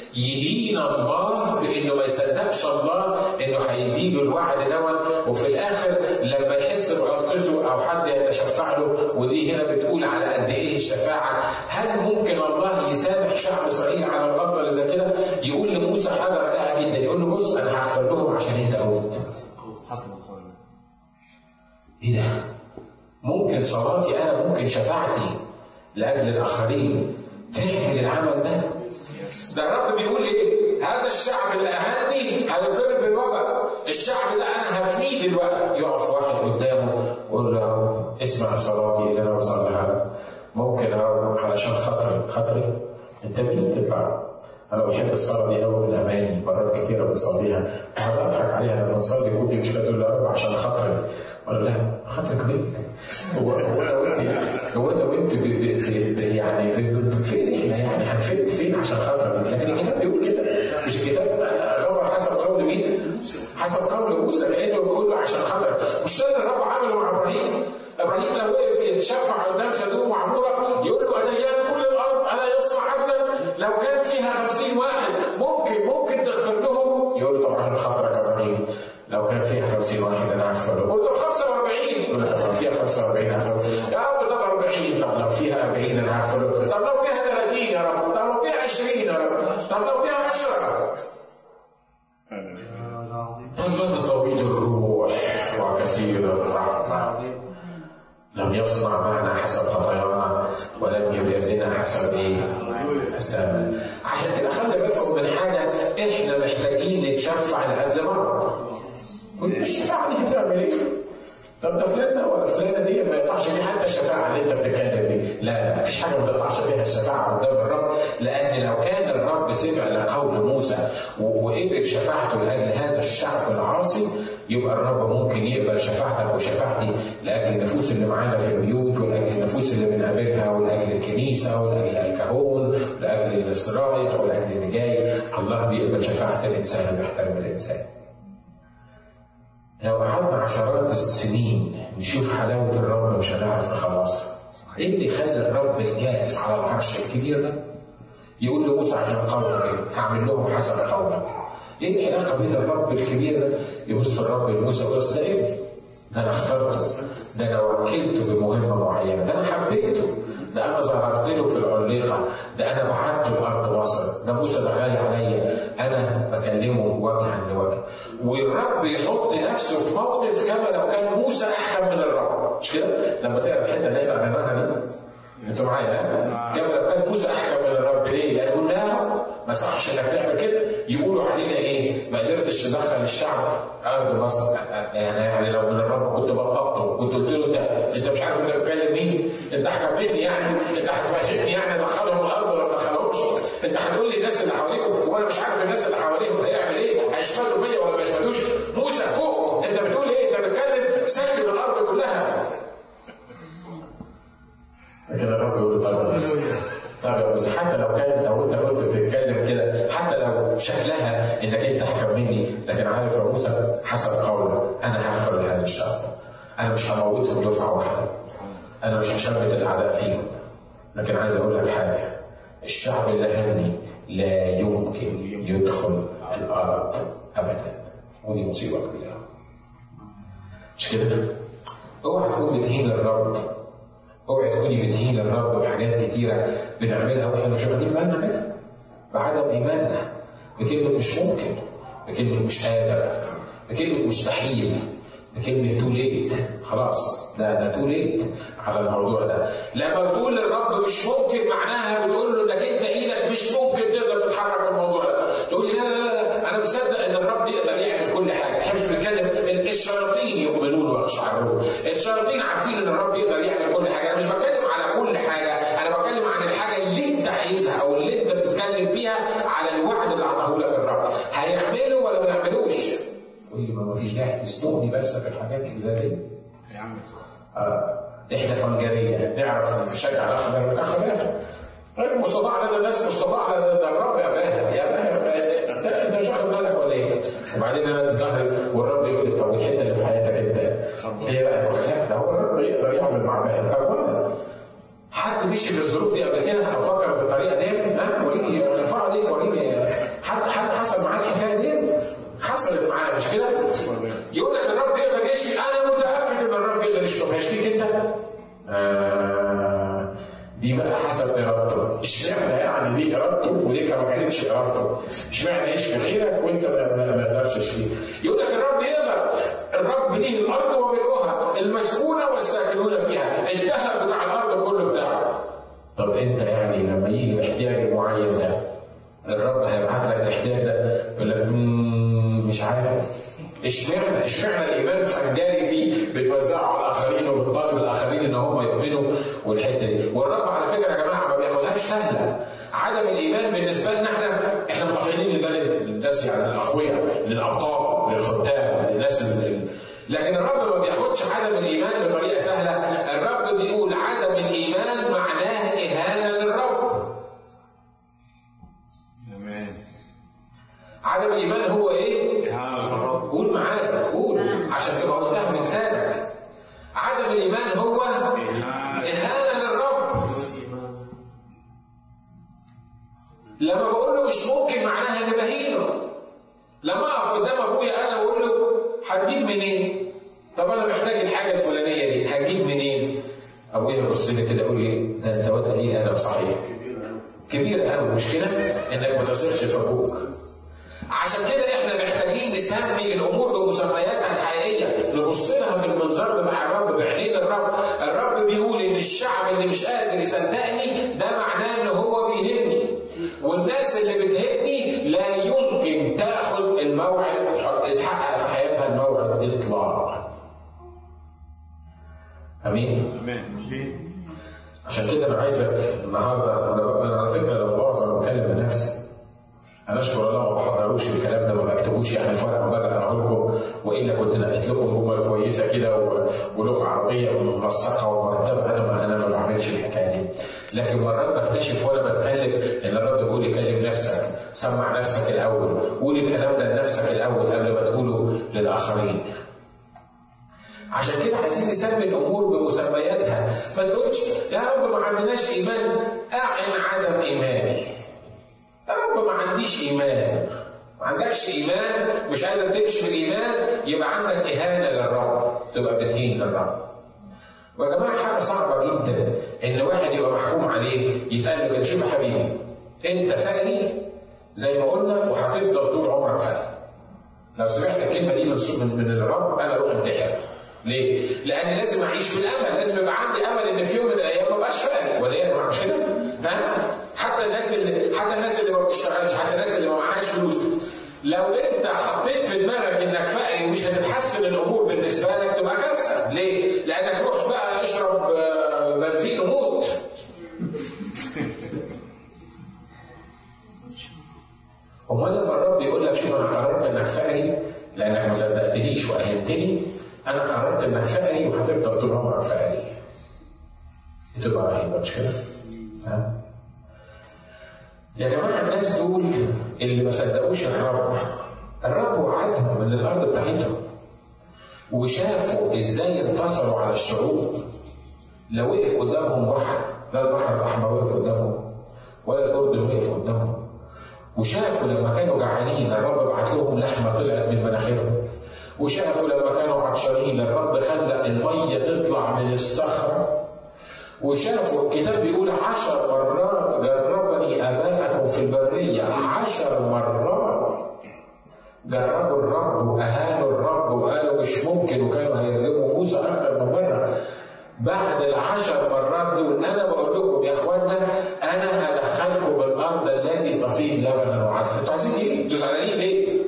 يهين الله بانه ما يصدقش الله انه هيديله الوعد دوت وفي الاخر لما يحس بغلطته او حد يتشفع له ودي هنا بتقول على قد ايه الشفاعه هل ممكن الله يسامح شعب اسرائيل على الغلطه اللي زي كده يقول لموسى حاجه رائعه جدا يقول له بص انا هغفر لهم عشان انت قلت حسب القول ايه ده؟ ممكن صلاتي انا ممكن شفاعتي لاجل الاخرين تعمل العمل ده؟ ده الرب بيقول ايه؟ هذا الشعب اللي اهاني هيضرب بالوباء، الشعب ده انا هفنيه دلوقتي، يقف واحد قدامه ويقول له اهو اسمع صلاتي اللي انا بصليها لك. ممكن اهو علشان خاطري، خاطري؟ انت مين تطلع؟ انا بحب الصلاه دي قوي بالاماني مرات كثيره بنصليها اقعد اضحك عليها لما نصلي كنت مش بتقول يا رب عشان خاطري ولا لا خاطرك مين؟ هو هو لو انت هو لو انت ب- ب- في ب- يعني في- فين احنا يعني هنفت فين عشان خاطرك لكن الكتاب بيقول كده مش الكتاب غفر حسب قول مين؟ حسب قول موسى كانه بيقول له عشان خاطرك مش ده اللي الرب عمله مع ابراهيم ابراهيم لو وقف يتشفع قدام سدوم وعموره يقول له اديان كل الارض الا يصنع عدلا لو كان فيها خمسين واحد ممكن ممكن تغفر لهم يقول له طبعا عشان خاطرك يا ابراهيم لو كان فيها 50 واحد انا هغفر لهم قول له 45 يقول له طب لو فيها 45 هغفر لهم. يا رب طب 40 طب لو فيها 40 انا هغفر لهم. طب لو فيها 30 يا رب طب لو فيها 20 يا رب طب لو فيها 10 طب طويل الروح وكثير الرحمه لم يصنع معنا حسب خطايانا ولم يجازنا حسب ايه؟ حساب عشان كده خلي بالكم من حاجه احنا محتاجين نتشفع لقد بعض كل الشفاعه دي هتعمل ايه؟ طب ده فلان ده ولا فلانه دي ما يقطعش فيه حتى الشفاعه اللي انت بتتكلم فيه، لا لا مفيش حاجه ما تقطعش فيها الشفاعه قدام الرب لان لو كان الرب سمع لقول موسى و- وقبل شفاعته لاجل هذا الشعب العاصي يبقى الرب ممكن يقبل شفاعتك وشفاعتي لاجل النفوس اللي معانا في البيوت ولاجل النفوس اللي بنقابلها ولاجل الكنيسه ولاجل الكهون ولاجل الاسترايح ولاجل اللي جاي الله بيقبل شفاعه الانسان وبيحترم الانسان. لو قعدنا عشرات السنين نشوف حلاوة الرب مش هنعرف نخلصها. ايه اللي يخلي الرب الجالس على العرش الكبير ده يقول لموسى عشان قولك ايه؟ هعمل لهم حسب قولك. ايه العلاقة بين الرب الكبير ده؟ يبص الرب لموسى يقول أصل ده ابني. ده انا اخترته. ده انا وكلته بمهمة معينة. ده انا حبيته. ده انا ظهرت له في العليقة. ده انا بعته لارض مصر. ده موسى ده غالي عليا. انا بكلمه وجها لوجه. والرب يحط نفسه في موقف كما لو كان موسى احكم من الرب. مش كده؟ لما تقرا الحته اللي احنا قريناها دي انتوا معايا ها؟ كما لو كان موسى احكم من الرب ليه؟ لان يقول لا ما صحش انك تعمل كده يقولوا علينا ايه؟ ما قدرتش تدخل الشعب ارض مصر يعني يعني لو من الرب كنت بطلته كنت قلت له انت انت مش عارف انت بتكلم مين؟ انت احكم مني يعني انت هتفهمني يعني ادخلهم الارض ولا ما ادخلهمش؟ انت هتقول لي الناس اللي حواليكم وانا مش عارف الناس اللي حواليهم هيعمل ايه؟ هيشمتوا فيا ولا ما يشمتوش؟ موسى فوق انت بتقول ايه؟ انت بتتكلم سيد الارض كلها لكن الرب يقول طيب يا موسى طيب يا موسى حتى لو كان لو انت كنت بتتكلم كده حتى لو شكلها انك انت احكم مني لكن عارف يا موسى حسب قولك انا هغفر لهذا الشعب انا مش هموتهم دفعه واحده انا مش هشمت الاعداء فيهم لكن عايز اقول لك حاجه الشعب اللي هني لا يمكن يدخل الارض ابدا ودي مصيبه كبيره مش كده؟ اوعى تكون بتهين الرب اوعي تكوني بتهين الرب بحاجات كتيره بنعملها واحنا مش واخدين بالنا منها بعدم ايماننا بكلمه مش ممكن بكلمه مش قادر بكلمه مستحيل بكلمه تو ليت خلاص ده ده تو ليت على الموضوع ده لما بتقول للرب مش ممكن معناها بتقول له انك انت ايدك مش ممكن تقدر تتحرك في الموضوع ده تقول لي لا لا لا انا مصدق ان الرب يقدر يعمل كل حاجه احنا مش بنتكلم الشياطين يؤمنون ويخشعرون الشياطين عارفين ان الرب يقدر يعمل كل حاجه انا مش بتكلم على كل حاجه انا بتكلم عن الحاجه اللي انت عايزها او اللي انت بتتكلم فيها على الوعد اللي عطاه لك الرب هيعمله ولا ما يعملوش قول لي ما فيش داعي تسنقني بس في الحاجات اللي زي دي يعمل آه. احنا فنجريه نعرف نشجع الاخ ده الاخ ده غير مستطاع لدى الناس مستطاع لدى الرب يا باهر يا باهر انت انت مش واخد بالك ولا ايه؟ وبعدين انا ظهري والرب يقول لي طب والحته اللي في حياتك انت ايه بقى؟ لا ده هو الرب يقدر يعمل مع باهر طب ولا حتى حد مشي في الظروف دي قبل كده او فكر بالطريقه دي ها وريني ارفع ايديك وريني حد حد حصل معاه الحكايه دي حصلت معاه مش كده يقول لك الرب يقدر يشفي انا متاكد ان الرب يقدر يشفي هيشفيك انت آه دي بقى حسب ارادته اشمعنى يعني دي ارادته ودي كما كانتش ارادته اشمعنى يشفي غيرك وانت ما ما- ما يقدرش يشفيك يقول لك الرب يقدر الرب ليه الارض وملؤها المسكونه والساكنون فيها الذهب بتاع الارض كله بتاعه طب انت يعني لما يجي الاحتياج المعين ده الرب هيبعت لك الاحتياج ده يقول لك "مم، مش عارف اشمعنى اشمعنى الايمان فنجاري فيه بتوزعه على الاخرين وبتطالب الاخرين ان هم يؤمنوا والحته دي والرب على فكره يا جماعه ما بياخدهاش سهله عدم الايمان بالنسبه لنا احنا احنا متخيلين ان ده للناس يعني الاقوياء للابطال للخدام للناس اللي لكن الرب ما بياخدش عدم الايمان بطريقه سهله الرب بيقول عدم الايمان معناه اهانه للرب تمام عدم الايمان هو ايه إهانة الرب قول معايا قول عشان تبقى قلتها من لسانك عدم الايمان هو إهانة اهانه للرب لما بقول له مش ممكن معناها اني بهينه لما اقف قدام ابويا انا واقول له هتجيب منين؟ طب انا محتاج الحاجه الفلانيه دي هتجيب منين؟ ابويا يبص لي كده يقول لي ده انت واد قليل ادب صحيح كبيره قوي مش كده؟ انك ما تثقش في ابوك عشان كده احنا محتاجين نسمي الامور بمسمياتها الحقيقيه نبص لها بالمنظار بتاع الرب بعينين الرب الرب بيقول ان الشعب اللي مش قادر يصدقني ده معناه ان هو بيهمني والناس اللي بتهمني لا يمكن تاخد الموعد يتحقق في حياتها الموعد اطلاقا امين تمام ليه؟ عشان كده انا عايزك النهارده انا أنا على فكره لو بعظم بتكلم لنفسي انا اشكر الله ما بحضروش الكلام ده ما بكتبوش يعني في ورقه وباجي اقراه لكم والا كنت نقلت لكم جمل كويسه كده و- ولغه عربيه منسقه ومرتبه انا ما انا ما بعملش الحكايه دي لكن مرات بكتشف وانا بتكلم ان الرب بيقول لي كلم نفسك سمع نفسك الاول قول الكلام ده لنفسك الاول قبل ما تقوله للاخرين عشان كده عايزين نسمي الامور بمسمياتها ما تقولش يا رب ما عندناش ايمان اعن عدم ايماني يا رب ما عنديش ايمان ما عندكش ايمان مش قادر تمشي بالايمان يبقى عندك اهانه للرب تبقى بتهين للرب ويا جماعه حاجه صعبه جدا ان واحد يبقى محكوم عليه يتقال له كده شوف يا حبيبي انت فقري زي ما قلنا وهتفضل طول عمرك فقري لو سمعت الكلمه دي من من, من الرب انا اروح انتحر ليه؟ لان لازم اعيش في الامل، لازم يبقى عندي امل ان في يوم من الايام ما ابقاش فقري ولا ايه يا جماعه مش كده؟ ها؟ حتى الناس اللي حتى الناس اللي ما بتشتغلش، حتى الناس اللي ما معهاش فلوس لو انت حطيت في دماغك انك فقري ومش هتتحسن الامور بالنسبه لك تبقى كارثه، ليه؟ لانك روح بقى اشرب آه، بنزين وموت. امال لما الرب يقول لك شوف انا قررت انك فقري لانك ما صدقتنيش واهنتني انا قررت انك فقري وهتفضل طول عمرك فقري. بتبقى رهيبه مش كده؟ ها؟ يا جماعه الناس دول اللي ما صدقوش الرب الرب وعدهم من الارض بتاعتهم وشافوا ازاي انتصروا على الشعوب لو وقف قدامهم بحر لا البحر الاحمر وقف قدامهم ولا الاردن وقف قدامهم وشافوا لما كانوا جعانين الرب بعت لهم لحمه طلعت من مناخيرهم وشافوا لما كانوا عطشانين الرب خلى الميه تطلع من الصخره وشافوا الكتاب بيقول عشر مرات جربني اباءكم في البريه عشر مرات جربوا الرب واهانوا الرب وقالوا مش ممكن وكانوا هيرجموا موسى اكثر من مره بعد العشر مرات دول انا بقول لكم يا اخوانا انا هدخلكم الارض التي تفيض لبنا وعسل انتوا عايزين ايه؟ انتوا زعلانين ليه؟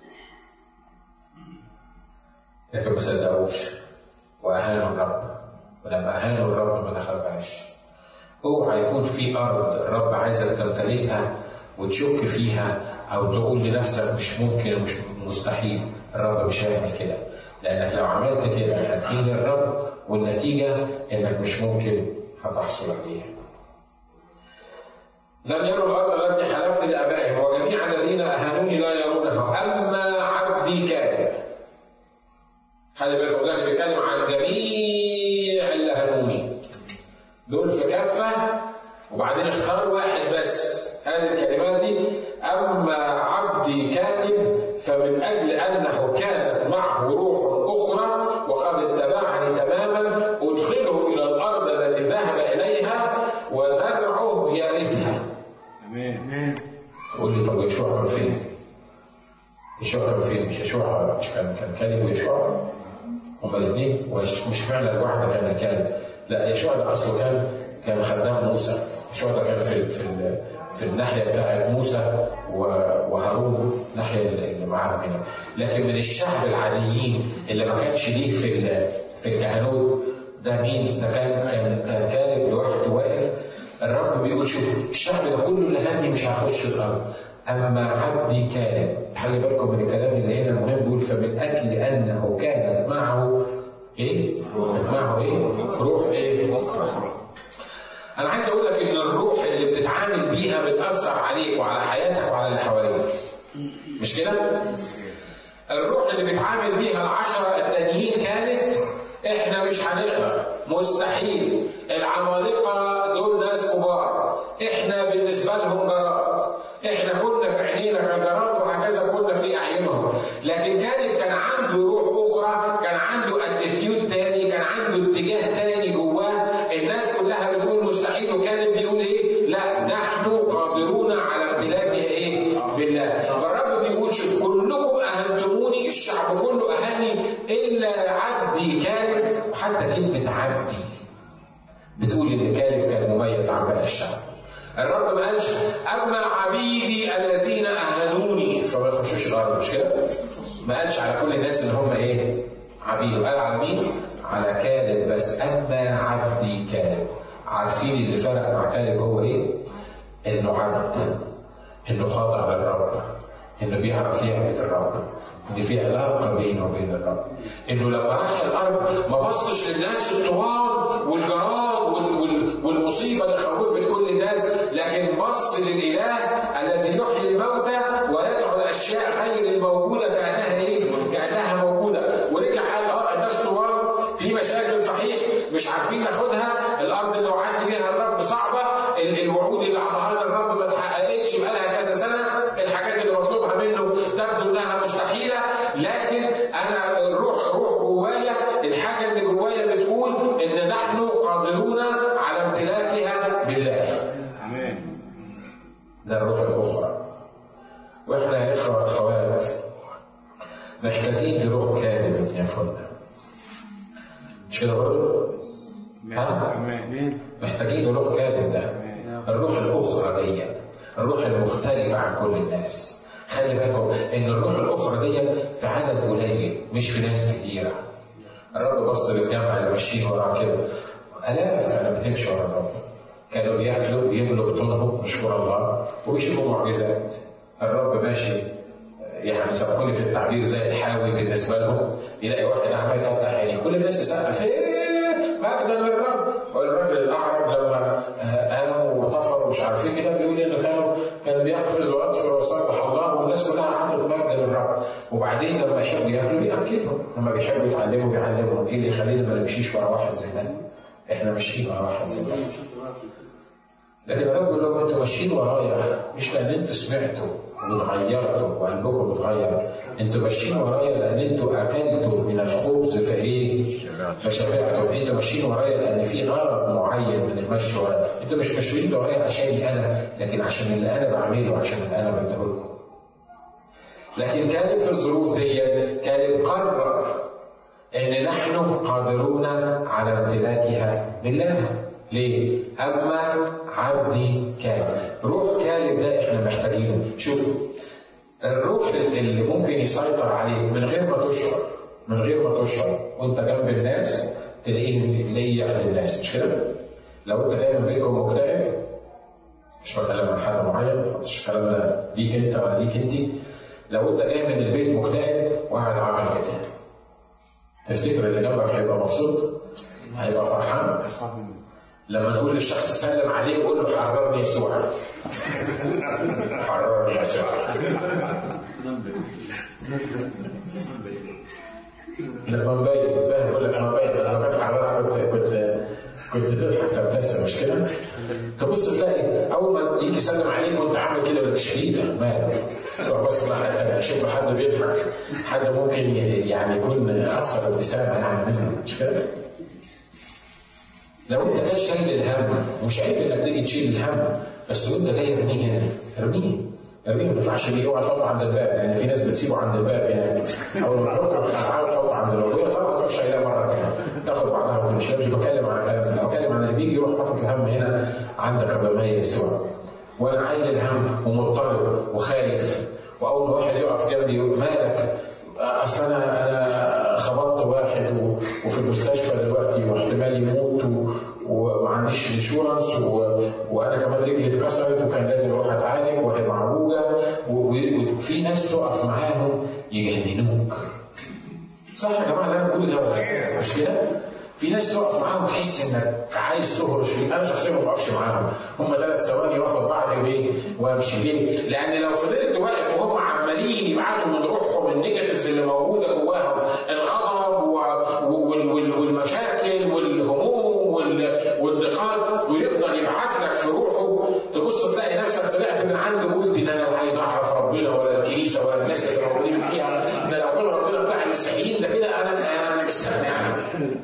لكن ما صدقوش واهانوا الرب ولما اهانوا الرب ما دخلهاش اوعى يكون في ارض الرب عايزك تمتلكها وتشك فيها او تقول لنفسك مش ممكن ومش مستحيل الرب مش هيعمل كده لانك لو عملت كده هتهين الرب والنتيجه انك مش ممكن هتحصل عليها لم يروا الارض التي حلفت لابائهم وجميع الذين اهانوني لا يرونها اما عبدي كان خلي بالكم ده اللي بيتكلم عن جميع اللي اهانوني دول في كفه أما وبعدين اختار واحد بس قال الكلمات دي أما عبدي كاذب فمن أجل أنه كانت معه روح أخرى وقد اتبعني تماما أدخله إلى الأرض التي ذهب إليها وزرعه يرثها امين قول لي طب يشوع كان فين؟ يشوع كان فين؟ مش يشوع مش كان كان كالب ويشوع هما الاثنين ومش مش فعلا الواحده كان كالب لا يشوع ده اصله كان كان خدام موسى يشوع ده كان في في ال- في الناحيه بتاعت موسى و- وهارون الناحيه اللي معاهم هنا لكن من الشعب العاديين اللي ما كانش ليه في ال- في الكهنوت ده مين؟ ده كان كان كان كالب لوحده واقف الرب بيقول شوف الشعب ده كله اللي هني مش هيخش الارض اما عبدي كان خلي بالكم من الكلام اللي هنا مهم بيقول فمن اجل انه كانت معه ايه؟ كانت معه ايه؟ روح ايه؟ انا عايز اقول لك ان الروح اللي بتتعامل بيها بتاثر عليك وعلى حياتك وعلى اللي حواليك مش كده؟ الروح اللي بيتعامل بيها العشرة التانيين كانت احنا مش هنقدر مستحيل العمالقة دول ناس كبار احنا بالنسبة لهم جراد احنا كنا في عينينا كجراد وهكذا كنا في اعينهم لكن كان كان عنده روح اخرى كان عنده اتيتيود تاني كان عنده اتجاه تاني جواه الناس كلها بتقول مستحيل وكان بيقول ايه لا نحن قادرون على امتلاكها ايه بالله فالرب بيقول شوف كلكم اهنتموني الشعب كله اهني الا عبدي كالب وحتى كلمه عبدي بتقول ان كالب كان مميز عن باقي الشعب الرب ما قالش اما عبيدي الذين اهانوني فما يخشوش الارض مش كده؟ ما قالش على كل الناس ان هم ايه؟ عبيد قال على مين؟ على كالب بس اما عبدي كالب عارفين اللي فرق مع كالب هو ايه؟ انه عبد انه خاضع للرب انه بيعرف يعبد الرب ان في علاقه بينه وبين الرب انه لما راح الارض ما بصش للناس الطوال والجراد وال- وال- والمصيبه اللي خوفت كل الناس لكن بص للاله الذي يحيي الموتى ويدعو الاشياء غير الموجوده كانها ايه؟ كانها موجوده ورجع قال اه الناس طوال في مشاكل صحيح مش عارفين ناخدها الارض اللي وعدني بيها الرب صعبه ال- الوعود اللي عطاها لنا الرب ما اتحققتش بقالها كذا سنه الحاجات اللي مطلوبها منه تبدو انها مستحيله لكن انا الروح روح جوايا الحاجه اللي جوايا بتقول ان نحن قادرون على امتلاكها بالله امين ده الروح الاخرى واحنا يا اخوه اخوات محتاجين لروح كامل يا فندم مش كده برضه؟ ها؟ امين محتاجين لروح كامل ده الروح الاخرى دي الروح المختلفه عن كل الناس خلي بالكم ان الروح الاخرى دي في عدد قليل مش في ناس كتيره الرب بص للجامعه اللي ماشيين وراه كده الاف كانت بتمشي ورا الرب كانوا بياكلوا بيملوا بطونهم نشكر الله وبيشوفوا معجزات الرب ماشي يعني سامحوني في التعبير زي الحاوي بالنسبه لهم يلاقي واحد عمال يفتح عينيه كل الناس تسقف ايه مجدا للرب والراجل الاعرج لما آه، قاموا وطفروا مش عارفين كده بيقول انه كانوا كان بيقفز ويطفر ويسبح الله والناس كلها عملت مجد للرب وبعدين لما يحبوا ياكلوا بياكلهم لما بيحبوا يتعلموا بيعلمهم ايه اللي يخلينا ما نمشيش ورا واحد زي ده احنا ماشيين ورا واحد زي ده لكن الرب يقول لهم انتوا ماشيين ورايا مش لان انتوا سمعتوا واتغيرتوا وقلبكم اتغير انتوا ماشيين ورايا لان انتوا اكلتوا من الخبز فايه؟ فشبعتوا انتوا ماشيين ورايا لان في غرض معين من المشي ورايا انتوا مش ماشيين ورايا عشاني انا لكن عشان اللي انا بعمله عشان اللي انا بديه لكم لكن كانت في الظروف دي كانت قرر ان نحن قادرون على امتلاكها بالله ليه؟ اما عبدي كان روح كالب ده احنا محتاجينه شوف الروح اللي ممكن يسيطر عليك من غير ما تشعر من غير ما تشعر وانت جنب الناس تلاقيه تلاقيه يعلى الناس مش كده؟ لو انت جاي من بيتكم مكتئب مش بتكلم عن حد معين مش الكلام ده ليك انت ولا ليك انت لو انت جاي من البيت مكتئب وقاعد عامل كده تفتكر اللي جنبك هيبقى مبسوط؟ هيبقى فرحان؟ لما نقول للشخص سلم عليه وقول له حررني يسوع حررني يسوع لما مبين فاهم يقول لك مبين انا لو كان حررك كنت كنت كنت تضحك تبتسم مش كده؟ تبص تلاقي اول ما يجي يسلم عليك وانت عامل كده مالكش في ايدك مالك روح بص لحد تاني اشوف حد بيضحك حد ممكن ي- يعني يكون اكثر ابتسامه يعني منه مش كده؟ لو انت جاي شايل الهم مش عيب انك تيجي تشيل الهم بس وانت جاي ارميه هنا ارميه ارميه ما تطلعش بيه اوعى تحطه عند الباب لان في ناس بتسيبه عند الباب هناك اول ما تحطه تحاول تحطه عند العربيه طبعا تروح شايلها مره تانيه تاخد بعضها وتمشي مش بتكلم عن الكلام ده بتكلم عن اللي بيجي يروح حاطط الهم هنا عندك قدام يسوع وانا عايل الهم ومضطرب وخايف واول ما واحد يقف جنبي يقول مالك اصل انا انا خبطت واحد و- وفي المستشفى دلوقتي واحتمال يموت و- وما عنديش انشورنس و- وانا كمان رجلي اتكسرت وكان لازم اروح اتعالج وهي معوجه و- و- وفي ناس تقف معاهم يجننوك صح يا جماعه اللي انا بقوله ده ولا لا؟ مش كده؟ في ناس تقف معاهم تحس انك عايز تهرش فيه، انا شخصيا ما بقفش معاهم، هم ثلاث ثواني واخد بعضي وايه؟ وامشي ليه؟ لان لو فضلت واقف وهم عمالين يبعتوا من روحهم النيجاتيفز اللي موجوده جواهم الغضب و- وال- وال- والمشاكل والهموم وال- والضيقات ويفضل يبعت لك في روحه تبص تلاقي نفسك طلعت من عنده قلت ده انا لا عايز اعرف ربنا ولا الكنيسه ولا الناس اللي موجودين فيها ده لو كان ربنا بتاع المسيحيين ده كده انا انا مستغني عنه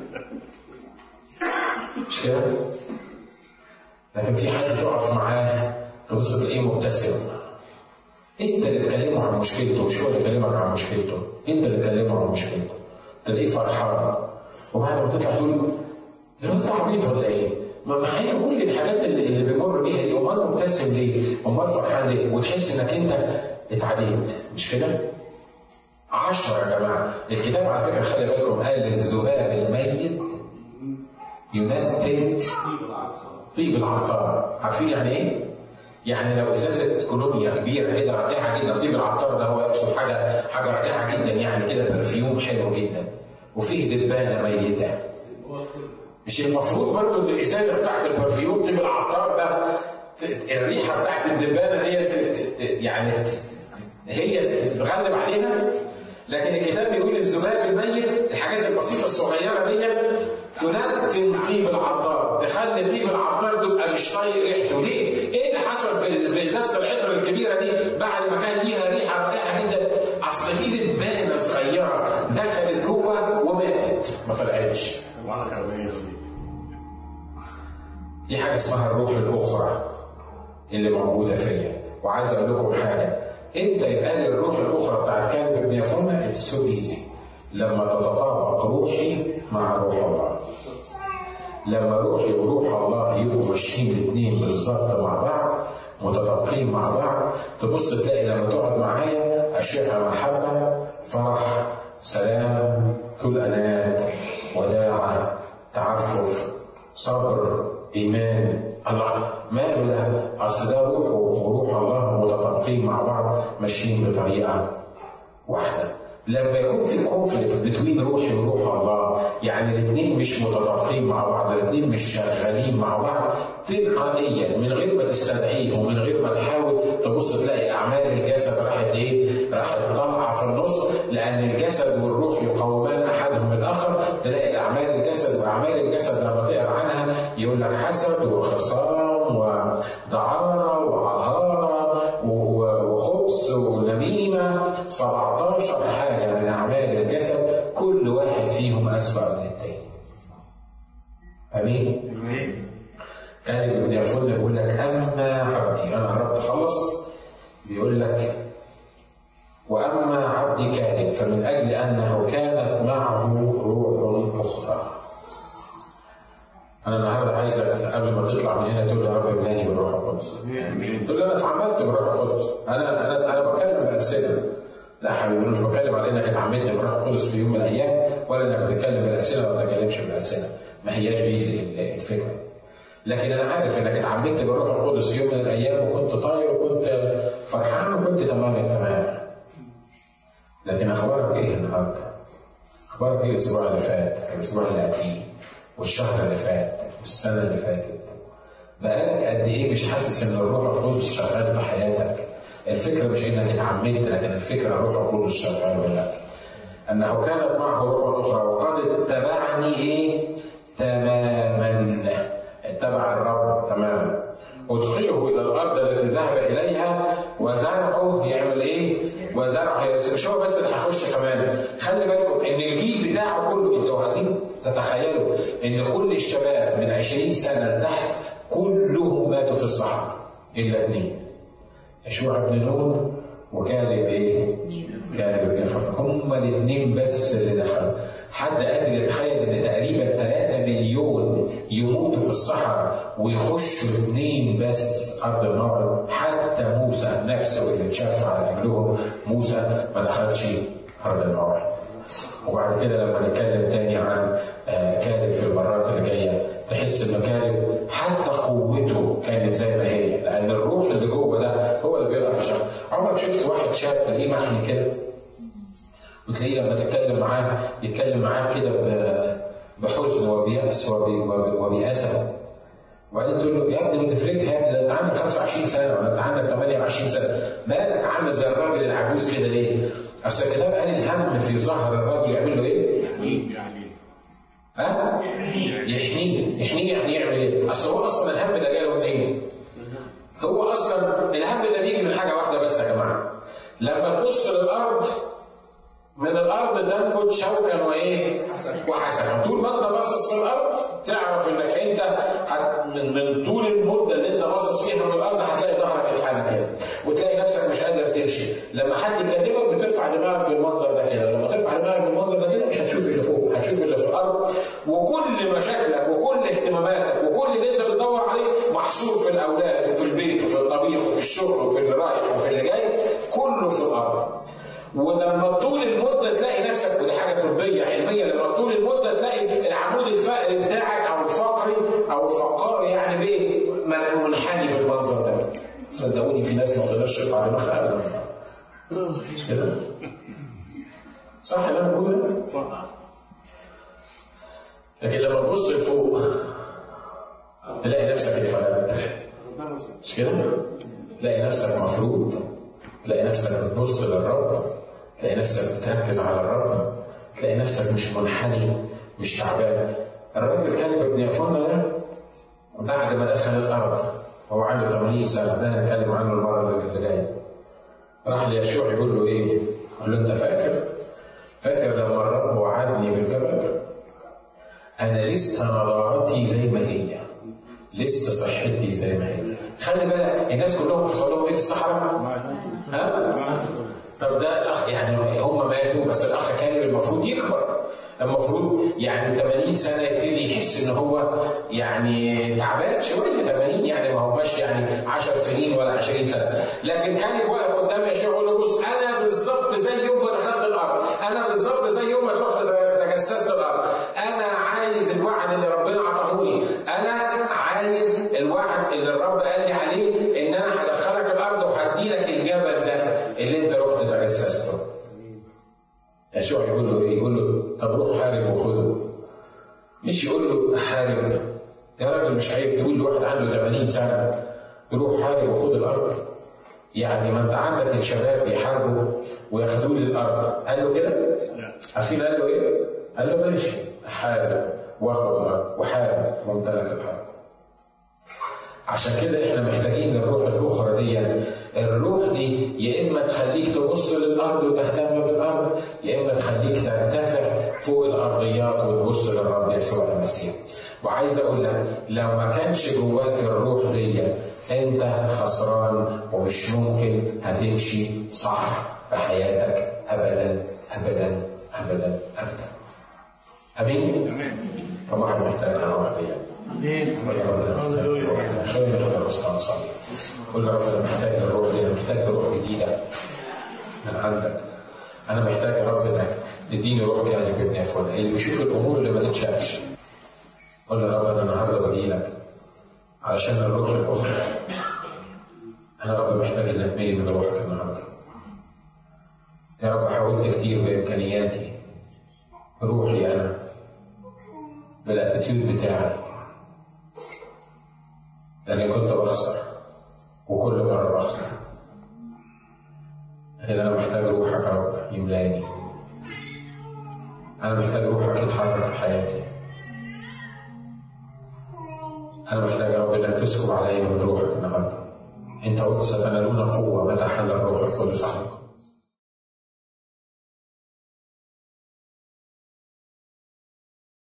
مش كده؟ لكن في حد تقف معاه تبص تلاقيه مبتسم انت اللي تكلمه عن مشكلته مش هو اللي يكلمك عن مشكلته انت اللي تكلمه عن مشكلته تلاقيه فرحان وبعد ما تطلع تقول الواد ده عبيط ولا ايه؟ ما مع ان كل الحاجات اللي, اللي بيمر بيها دي امال مبتسم ليه؟ امال فرحان ليه؟ وتحس انك انت اتعديت مش كده؟ عشرة يا جماعة الكتاب على فكرة خلي بالكم قال الذباب الميت ينتج طيب العطار عارفين يعني ايه؟ يعني لو ازازه كولونيا كبيره كده رائعه جدا طيب العطار ده هو يقصد حاجه حاجه رائعه جدا يعني كده برفيوم حلو جدا وفيه دبانه ميته مش المفروض برضه ان الازازه بتاعت البرفيوم طيب العطار ده ت- الريحه بتاعت الدبانه دي ت- ت- ت- يعني ت- هي تتغلب عليها لكن الكتاب بيقول الذباب الميت الحاجات البسيطه الصغيره دي تنتن طيب العطار تخلي طيب العطار تبقى مش طايق ريحته ليه؟ ايه اللي حصل في في ازازه العطر الكبيره دي بعد ما كان ليها ريحه رائعه جدا اصل في دبانه صغيره دخلت جوه وماتت ما طلعتش دي حاجه اسمها الروح الاخرى اللي موجوده فيا وعايز اقول لكم حاجه امتى يبقى لي الروح الاخرى بتاعت كلب ابن يفونه اتس سو ايزي لما تتطابق روحي مع روح الله لما روحي وروح الله يبقوا ماشيين الاثنين بالظبط مع بعض متطابقين مع بعض تبص تلاقي لما تقعد معايا اشعه محبه فرح سلام طول انات وداعه تعفف صبر ايمان الله ماله ده اصل ده روحه وروح الله متطابقين مع بعض ماشيين بطريقه واحده لما يكون في كونفليكت بين روحي وروح الله يعني الاثنين مش متطابقين مع بعض الاثنين مش شغالين مع بعض تلقائيا من غير ما تستدعيه ومن غير ما تحاول تبص تلاقي اعمال الجسد راحت ايه؟ راحت طالعه في النص لان الجسد والروح يقومان احدهم الاخر تلاقي اعمال الجسد واعمال الجسد لما تقرا عنها يقول لك حسد وخصام ودعاره وعهاره و- وخبث ونميمه 17 حاجه من اعمال الجسد كل واحد فيهم اسوأ من التاني. امين؟ كان ابن يفون بيقول لك اما عبدي انا قربت اخلص بيقول لك واما عبدي كاذب فمن اجل انه كانت معه روح اخرى انا النهارده عايزك قبل ما تطلع من هنا تقول يا رب ابناني بالروح القدس تقول لي انا اتعمدت بالروح القدس انا انا انا بتكلم بامثله لا حبيبي أنا مش بتكلم على انك اتعمدت بالروح القدس في يوم من الايام ولا انك بتتكلم بالالسنه ولا ما بتتكلمش بالالسنه ما هياش دي ال- الفكره لكن انا عارف انك اتعمدت بالروح القدس في يوم من الايام وكنت طاير وكنت فرحان وكنت تمام التمام لكن اخبارك ايه النهارده؟ اخبارك ايه الاسبوع اللي فات؟ الاسبوع اللي قبليه والشهر اللي فات والسنه اللي فاتت؟ بقالك قد ايه مش حاسس ان الروح القدس شغال في حياتك؟ الفكره مش انك اتعمدت لكن الفكره الروح القدس شغال ولا لا؟ انه كانت معه روح اخرى وقد اتبعني ايه؟ تماما اتبع الرب تماما ادخله الى الارض التي ذهب اليها وزرعه يعمل ايه؟ وزرعه هيرث مش هو بس اللي هيخش كمان خلي بالكم ان الجيل بتاعه كله انتوا قاعدين تتخيلوا ان كل الشباب من 20 سنه لتحت كلهم ماتوا في الصحراء الا اثنين يشوع بن نون وكالب ايه؟ كالب بن يفرح هم الاثنين بس اللي دخلوا حد قادر يتخيل ان تقريبا 3 مليون يموتوا في الصحراء ويخشوا اثنين بس ارض الموعد حتى موسى نفسه اللي اتشاف على رجلهم موسى ما دخلش ارض الموعد وبعد كده لما نتكلم تاني عن آه، كالب في المرات اللي جايه تحس ان كالب حتى قوته كانت زي ما هي لان الروح اللي جوه ده هو اللي بيضعف الشخص عمرك شفت واحد شاب تلاقيه محني كده وتلاقيه لما تتكلم معاه يتكلم معاك كده ب- بحزن وبيأس وب- وب- وبيأسى وبعدين تقول له يا ابني ما تفرقها يا ابني ده انت عندك 25 سنه ولا انت عندك 28 سنه مالك عامل زي الراجل العجوز كده ليه؟ اصل الكتاب قال الهم في ظهر الراجل يعمل له ايه؟ يحميك يعني ها؟ يحميه يحميه يعني يعمل ايه؟ اصل هو اصلا الهم ده جاي له منين؟ هو اصلا الهم ده بيجي من حاجه واحده بس يا جماعه لما تبص للارض من الارض تنبت شوكا وايه؟ وحسنا طول ما انت باصص في الارض تعرف انك انت هت من, من طول المده اللي انت باصص فيها من الارض هتلاقي ظهرك اتحنى كده وتلاقي نفسك مش قادر تمشي لما حد يكلمك بترفع دماغك بالمنظر ده كده لما ترفع دماغك بالمنظر ده كده مش هتشوف اللي فوق هتشوف اللي في الارض وكل مشاكلك وكل اهتماماتك وكل اللي انت بتدور عليه محصور في الاولاد وفي البيت وفي الطبيخ وفي الشغل وفي اللي رايح وفي اللي جاي كله في الارض ولما طول المده تلاقي نفسك ودي حاجه طبيه علميه لما طول المده تلاقي العمود الفقري بتاعك او الفقري او الفقار يعني بايه من- منحني بالمنظر ده صدقوني في ناس ما تقدرش ترفع دماغها ابدا مش كده؟ صح اللي انا بقوله ده؟ صح لكن لما تبص لفوق تلاقي نفسك اتفلتت ربنا يستر. مش كده؟ تلاقي نفسك مفروض تلاقي نفسك بتبص للرب تلاقي نفسك بتركز على الرب تلاقي نفسك مش منحني مش تعبان الراجل كلب ابن يفنة ده بعد ما دخل الارض هو عنده 80 سنه ده هنتكلم عنه المره اللي جايه راح ليشوع يقول له ايه؟ قال له انت فاكر؟ فاكر لما الرب وعدني بالجبل؟ انا لسه نضارتي زي ما هي لسه صحتي زي ما هي خلي بالك الناس كلهم حصل لهم ايه في الصحراء؟ ها؟ طب ده الاخ يعني هم ماتوا بس الاخ كان المفروض يكبر المفروض يعني 80 سنه يبتدي يحس ان هو يعني تعبان شويه 80 يعني ما هماش يعني 10 سنين ولا 20 سنه لكن كان واقف قدام يشوع يقول له بص انا بالظبط زي يوم ما دخلت الارض انا بالظبط زي يوم ما رحت تجسست الارض انا عايز الوعد اللي ربنا عطاهولي انا عايز الوعد اللي الرب قال لي عليه ان انا هدخلك الارض وهدي لك الجبل ده اللي انت رحت تجسسته يشوع يقول له ايه؟ يقول له طب روح حارب وخده مش يقول له حارب يا راجل مش عيب تقول لواحد عنده 80 سنه روح حارب وخد الارض يعني ما انت عندك الشباب يحاربوا وياخدوا لي الارض قال له كده؟ لا. عارفين قال له ايه؟ قال له ماشي حارب واخد الارض وحارب وامتلك الارض عشان كده احنا محتاجين الروح الاخرى دي الروح دي يا اما تخليك تبص للارض وتهتم بالارض يا اما تخليك ترتفع فوق الارضيات وتبص للرب يسوع المسيح وعايز اقول لك لو ما كانش جواك الروح دي انت خسران ومش ممكن هتمشي صح في حياتك ابدا ابدا ابدا ابدا امين امين كم واحد محتاج الروح دي امين هللويا خلينا ناخد الرسول نصلي قول يا رب انا محتاج الروح دي انا محتاج روح جديده من عندك انا محتاج يا رب انك تديني روح كده ابن فلان اللي بيشوف الامور اللي ما تتشافش قول يا رب انا النهارده باجي لك علشان الروح الاخرى انا يا رب محتاج انك تميل من روحك النهارده يا رب حاولت كتير بامكانياتي بروحي انا بالاتيتيود بتاعي لكن كنت بخسر وكل مرة بخسر لكن أنا محتاج روحك يا رب يملاني أنا محتاج روحك يتحرك في حياتي انا محتاج يا رب انك تسكب عليا من روحك النهارده انت قلت ستنالون قوه متى حل الروح القدس عليكم